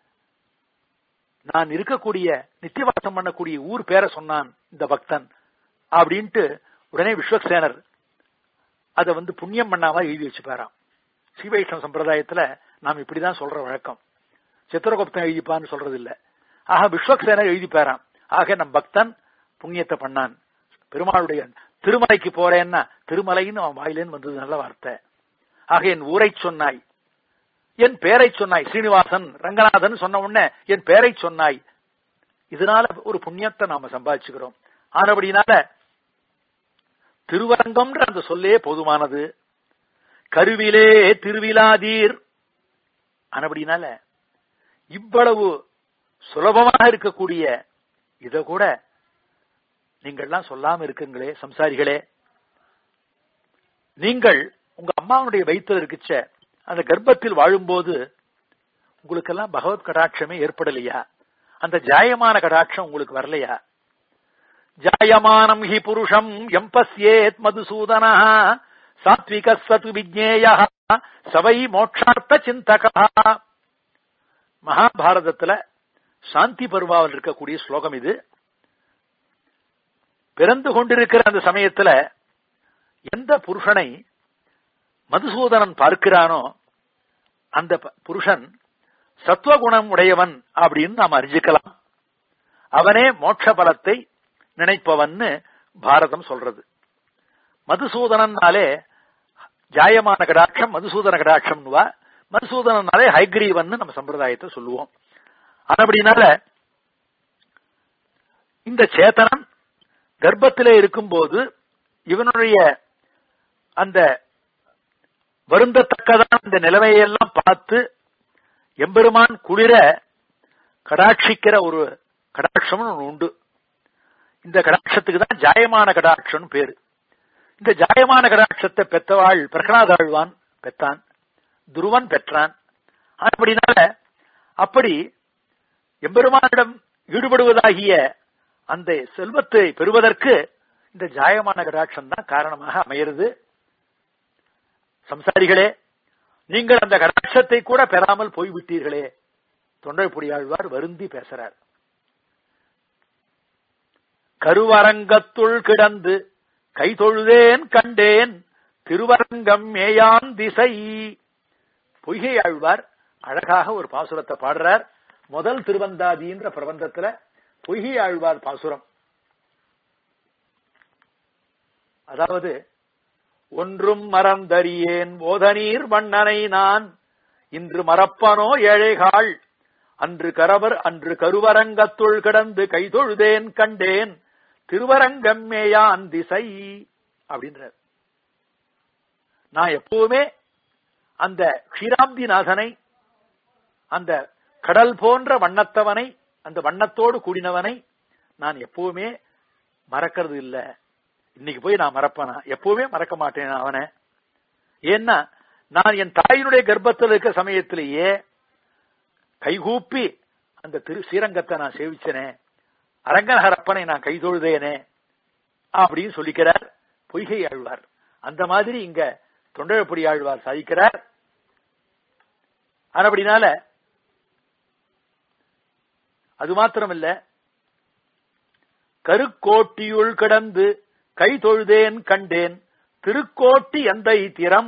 நான் இருக்கக்கூடிய நித்தியவாசம் பண்ணக்கூடிய ஊர் பேரை சொன்னான் இந்த பக்தன் அப்படின்ட்டு உடனே விஸ்வக்சேனர் அதை வந்து புண்ணியம் பண்ணாம எழுதி வச்சுப்பாராம் ஸ்ரீவைஷ்ணவ சம்பிரதாயத்துல நாம் இப்படிதான் சொல்ற வழக்கம் சித்திரகுப்தன் எழுதிப்பான்னு சொல்றது இல்ல ஆக விஸ்வக்சேனர் எழுதிப்பாராம் ஆக நம் பக்தன் புண்ணியத்தை பண்ணான் பெருமாளுடைய திருமலைக்கு போறேன்னா திருமலைன்னு அவன் வாயிலேன்னு வந்தது நல்ல வார்த்தை ஆக என் ஊரை சொன்னாய் என் பேரை சொன்னாய் ஸ்ரீனிவாசன் ரங்கநாதன் சொன்ன உடனே என் பேரை சொன்னாய் இதனால ஒரு புண்ணியத்தை நாம சம்பாதிச்சுக்கிறோம் ஆனபடினால திருவரங்கம்ன்ற அந்த சொல்லே போதுமானது கருவிலே திருவிழாதீர் ஆனபடினால இவ்வளவு சுலபமாக இருக்கக்கூடிய இத கூட நீங்கள்லாம் சொல்லாம இருக்குங்களே சம்சாரிகளே நீங்கள் உங்க அம்மாவுடைய வயிற்றுல இருக்குச்ச அந்த கர்ப்பத்தில் வாழும்போது உங்களுக்கெல்லாம் பகவத் கடாட்சமே ஏற்படலையா அந்த ஜாயமான கடாட்சம் உங்களுக்கு வரலையா ஜாயமானம் ஹி புருஷம் எம்பஸ்யேத் மதுசூதனா சாத்விக சது விஜ்ஞேய சவை மோட்சார்த்த சிந்தகா மகாபாரதத்துல சாந்தி பருவாவில் இருக்கக்கூடிய ஸ்லோகம் இது பிறந்து கொண்டிருக்கிற அந்த சமயத்துல எந்த புருஷனை மதுசூதனன் பார்க்கிறானோ அந்த ப- புருஷன் சத்துவகுணம் உடையவன் அப்படின்னு நாம் அறிஞ்சுக்கலாம் அவனே மோட்ச பலத்தை நினைப்பவன்னு பாரதம் சொல்றது மதுசூதனன்னாலே ஜாயமான கடாட்சம் மதுசூதன கடாட்சம்னுவா மதுசூதனனாலே ஹைகிரீவன் நம்ம சம்பிரதாயத்தை சொல்லுவோம் அப்படினால இந்த சேத்தனன் கர்ப்பத்திலே இருக்கும்போது இவனுடைய அந்த வருந்தத்தக்கதான இந்த நிலைமையெல்லாம் பார்த்து எம்பெருமான் குளிர கடாட்சிக்கிற ஒரு கடாட்சம் ஒன்று உண்டு இந்த கடாட்சத்துக்கு தான் ஜாயமான கடாட்சம் பேரு இந்த ஜாயமான கடாட்சத்தை பெத்தவாள் பிரகலாதாழ்வான் பெத்தான் துருவன் பெற்றான் அப்படினால அப்படி எம்பெருமானிடம் ஈடுபடுவதாகிய அந்த செல்வத்தை பெறுவதற்கு இந்த ஜாயமான கடாட்சம் தான் காரணமாக அமைகிறது சம்சாரிகளே நீங்கள் அந்த கடாட்சத்தை கூட பெறாமல் போய்விட்டீர்களே தொண்டைப்புடியாழ்வார் வருந்தி பேசுறார் கருவரங்கத்துள் கிடந்து கை தொழுதேன் கண்டேன் திருவரங்கம் மேயான் திசை பொய்கை ஆழ்வார் அழகாக ஒரு பாசுரத்தை பாடுறார் முதல் திருவந்தாதின்ற பிரபந்தத்துல பொய்கை ஆழ்வார் பாசுரம் அதாவது ஒன்றும் மறந்தறியேன் ஓதநீர் மன்னனை நான் இன்று மறப்பனோ ஏழைகாள் அன்று கரவர் அன்று கருவரங்கத்துள் கிடந்து கைதொழுதேன் கண்டேன் திருவரங்கம்மேயான் திசை அப்படின்றார் நான் எப்பவுமே அந்த க்ஷீராப்திநாதனை அந்த கடல் போன்ற வண்ணத்தவனை அந்த வண்ணத்தோடு கூடினவனை நான் எப்பவுமே மறக்கிறது இல்ல இன்னைக்கு போய் நான் மறப்பனா எப்பவுமே மறக்க மாட்டேன் நான் அவனை ஏன்னா நான் என் தாயினுடைய கர்ப்பத்தில் இருக்க சமயத்திலேயே கைகூப்பி அந்த திரு ஸ்ரீரங்கத்தை நான் சேவிச்சனே அரங்கநகரப்பனை நான் கைதொழுதேனே அப்படின்னு சொல்லிக்கிறார் பொய்கை ஆழ்வார் அந்த மாதிரி இங்க தொண்டழப்படி ஆழ்வார் சாதிக்கிறார் அப்படினால அது மாத்திரமல்ல கருக்கோட்டியுள் கிடந்து கை தொழுதேன் கண்டேன் திருக்கோட்டி எந்தை திறம்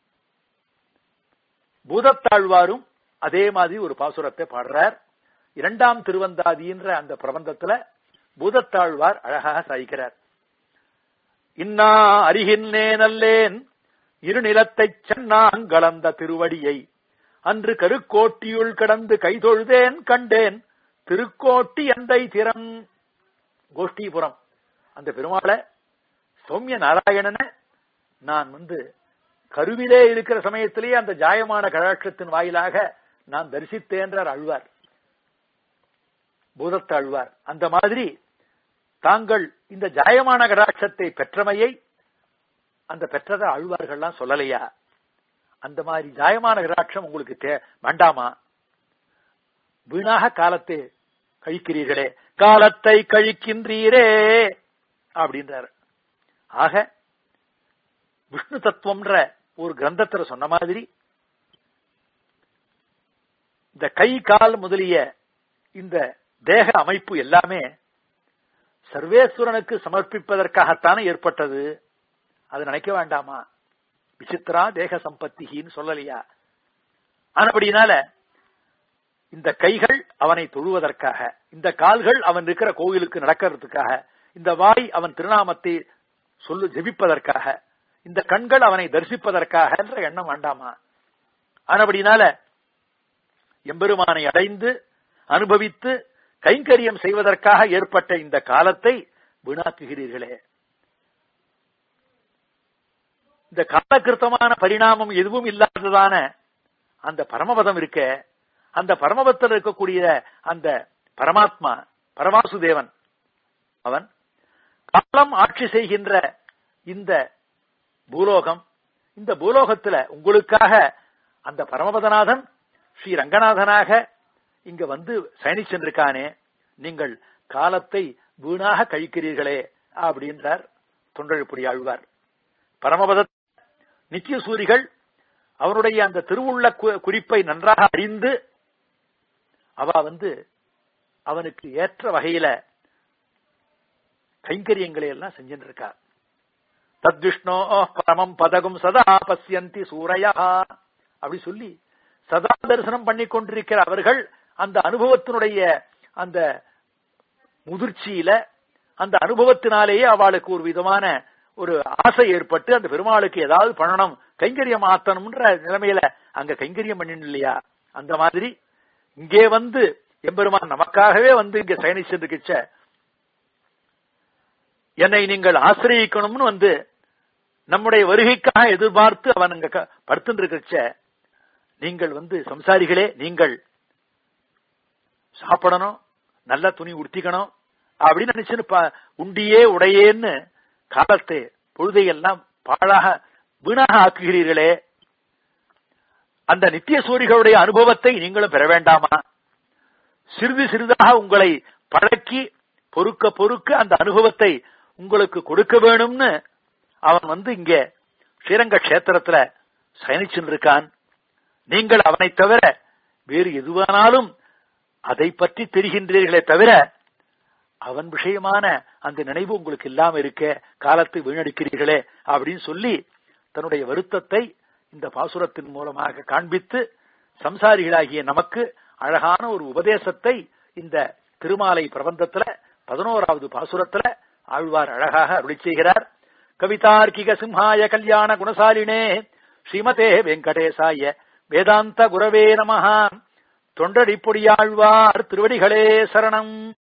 பூதத்தாழ்வாரும் அதே மாதிரி ஒரு பாசுரத்தை பாடுறார் இரண்டாம் திருவந்தாதின்ற அந்த பிரபந்தத்துல பூதத்தாழ்வார் அழகாக சாய்க்கிறார் இன்னா அறிகின்றேன் அல்லேன் இருநிலத்தைச் சென்னாங்கலந்த திருவடியை அன்று கருக்கோட்டியுள் கடந்து கைதொழுதேன் கண்டேன் திருக்கோட்டி எந்தை திறம் கோஷ்டிபுரம் அந்த பெருமாளை சௌமிய நாராயணனை நான் வந்து கருவிலே இருக்கிற சமயத்திலேயே அந்த ஜாயமான கடாட்சத்தின் வாயிலாக நான் தரிசித்தேன்றார் அழ்வார் பூதத்த அழ்வார் அந்த மாதிரி தாங்கள் இந்த ஜாயமான கடாட்சத்தை பெற்றமையை அந்த பெற்றத அழ்வார்கள்லாம் சொல்லலையா அந்த மாதிரி ஜாயமான கடாட்சம் உங்களுக்கு தே- வேண்டாமா வீணாக காலத்தை கழிக்கிறீர்களே காலத்தை கழிக்கின்றீரே அப்படின்றார் ஆக விஷ்ணு தத்துவம்ன்ற ஒரு கிரந்தத்துல சொன்ன மாதிரி இந்த கை கால் முதலிய இந்த தேக அமைப்பு எல்லாமே சர்வேஸ்வரனுக்கு சமர்ப்பிப்பதற்காகத்தானே ஏற்பட்டது அது நினைக்க வேண்டாமா விசித்ரா தேக சம்பத்தின்னு சொல்லலையா ஆனபடினால இந்த கைகள் அவனை தொழுவதற்காக இந்த கால்கள் அவன் இருக்கிற கோவிலுக்கு நடக்கிறதுக்காக இந்த வாய் அவன் திருநாமத்தை சொல்லு ஜெபிப்பதற்காக இந்த கண்கள் அவனை தரிசிப்பதற்காக என்ற எண்ணம் வேண்டாமா ஆனபடினால எம்பெருமானை அடைந்து அனுபவித்து கைங்கரியம் செய்வதற்காக ஏற்பட்ட இந்த காலத்தை வீணாக்குகிறீர்களே இந்த காலகிருத்தமான பரிணாமம் எதுவும் இல்லாததான அந்த பரமபதம் இருக்க அந்த பரமபத்தில் இருக்கக்கூடிய அந்த பரமாத்மா பரமாசுதேவன் அவன் காலம் ஆட்சி செய்கின்ற இந்த பூலோகம் இந்த பூலோகத்துல உங்களுக்காக அந்த பரமபதநாதன் ஸ்ரீ ரங்கநாதனாக இங்க வந்து சயனிச்சென்றிருக்கானே நீங்கள் காலத்தை வீணாக கழிக்கிறீர்களே அப்படின்றார் தொண்டழிப்புடி ஆழ்வார் பரமபத நித்திய சூரிகள் அவருடைய அந்த திருவுள்ள குறிப்பை நன்றாக அறிந்து அவ வந்து அவனுக்கு ஏற்ற வகையில கைங்கரியங்களை எல்லாம் செஞ்சுட்டு இருக்கா தத்விஷ்ணோ பரமம் பதகும் சதா பசியந்தி சூரையா அப்படி சொல்லி சதா தரிசனம் பண்ணி கொண்டிருக்கிற அவர்கள் அந்த அனுபவத்தினுடைய அந்த முதிர்ச்சியில அந்த அனுபவத்தினாலேயே அவளுக்கு ஒரு விதமான ஒரு ஆசை ஏற்பட்டு அந்த பெருமாளுக்கு ஏதாவது பண்ணணும் கைங்கரியம் ஆத்தணும்ன்ற நிலைமையில அங்க கைங்கரியம் பண்ணின இல்லையா அந்த மாதிரி இங்கே வந்து எம்பெருமான் நமக்காகவே வந்து இங்க சயனிச்சிருக்கிச்ச என்னை நீங்கள் ஆசிரியக்கணும்னு வந்து நம்முடைய வருகைக்காக எதிர்பார்த்து அவன் அங்க படுத்துட்டு இருக்கச்ச நீங்கள் வந்து சம்சாரிகளே நீங்கள் சாப்பிடணும் நல்ல துணி உடுத்திக்கணும் அப்படின்னு நினைச்சுன்னு உண்டியே உடையேன்னு காலத்தை பொழுதையெல்லாம் பாழாக வீணாக ஆக்குகிறீர்களே அந்த நித்திய சூரிகளுடைய அனுபவத்தை நீங்களும் பெற வேண்டாமா சிறிது சிறிதாக உங்களை பழக்கி பொறுக்க பொறுக்க அந்த அனுபவத்தை உங்களுக்கு கொடுக்க வேணும்னு அவன் வந்து இங்க ஸ்ரீரங்க கஷேத்திரத்துல சயனிச்சுன்னு இருக்கான் நீங்கள் அவனை தவிர வேறு எதுவானாலும் அதை பற்றி தெரிகின்றீர்களே தவிர அவன் விஷயமான அந்த நினைவு உங்களுக்கு இல்லாம இருக்க காலத்தை வீணடிக்கிறீர்களே அப்படின்னு சொல்லி தன்னுடைய வருத்தத்தை இந்த பாசுரத்தின் மூலமாக காண்பித்து சம்சாரிகளாகிய நமக்கு அழகான ஒரு உபதேசத்தை இந்த திருமாலை பிரபந்தத்துல பதினோராவது பாசுரத்துல ஆழ்வார் அழகாக அருளி செய்கிறார் கவிதார்க்கிக சிம்ஹாய கல்யாண குணசாலினே ஸ்ரீமதே வெங்கடேசாய வேதாந்த குரவே நமஹா தொண்டடிப்பொடியாழ்வார் திருவடிகளே சரணம்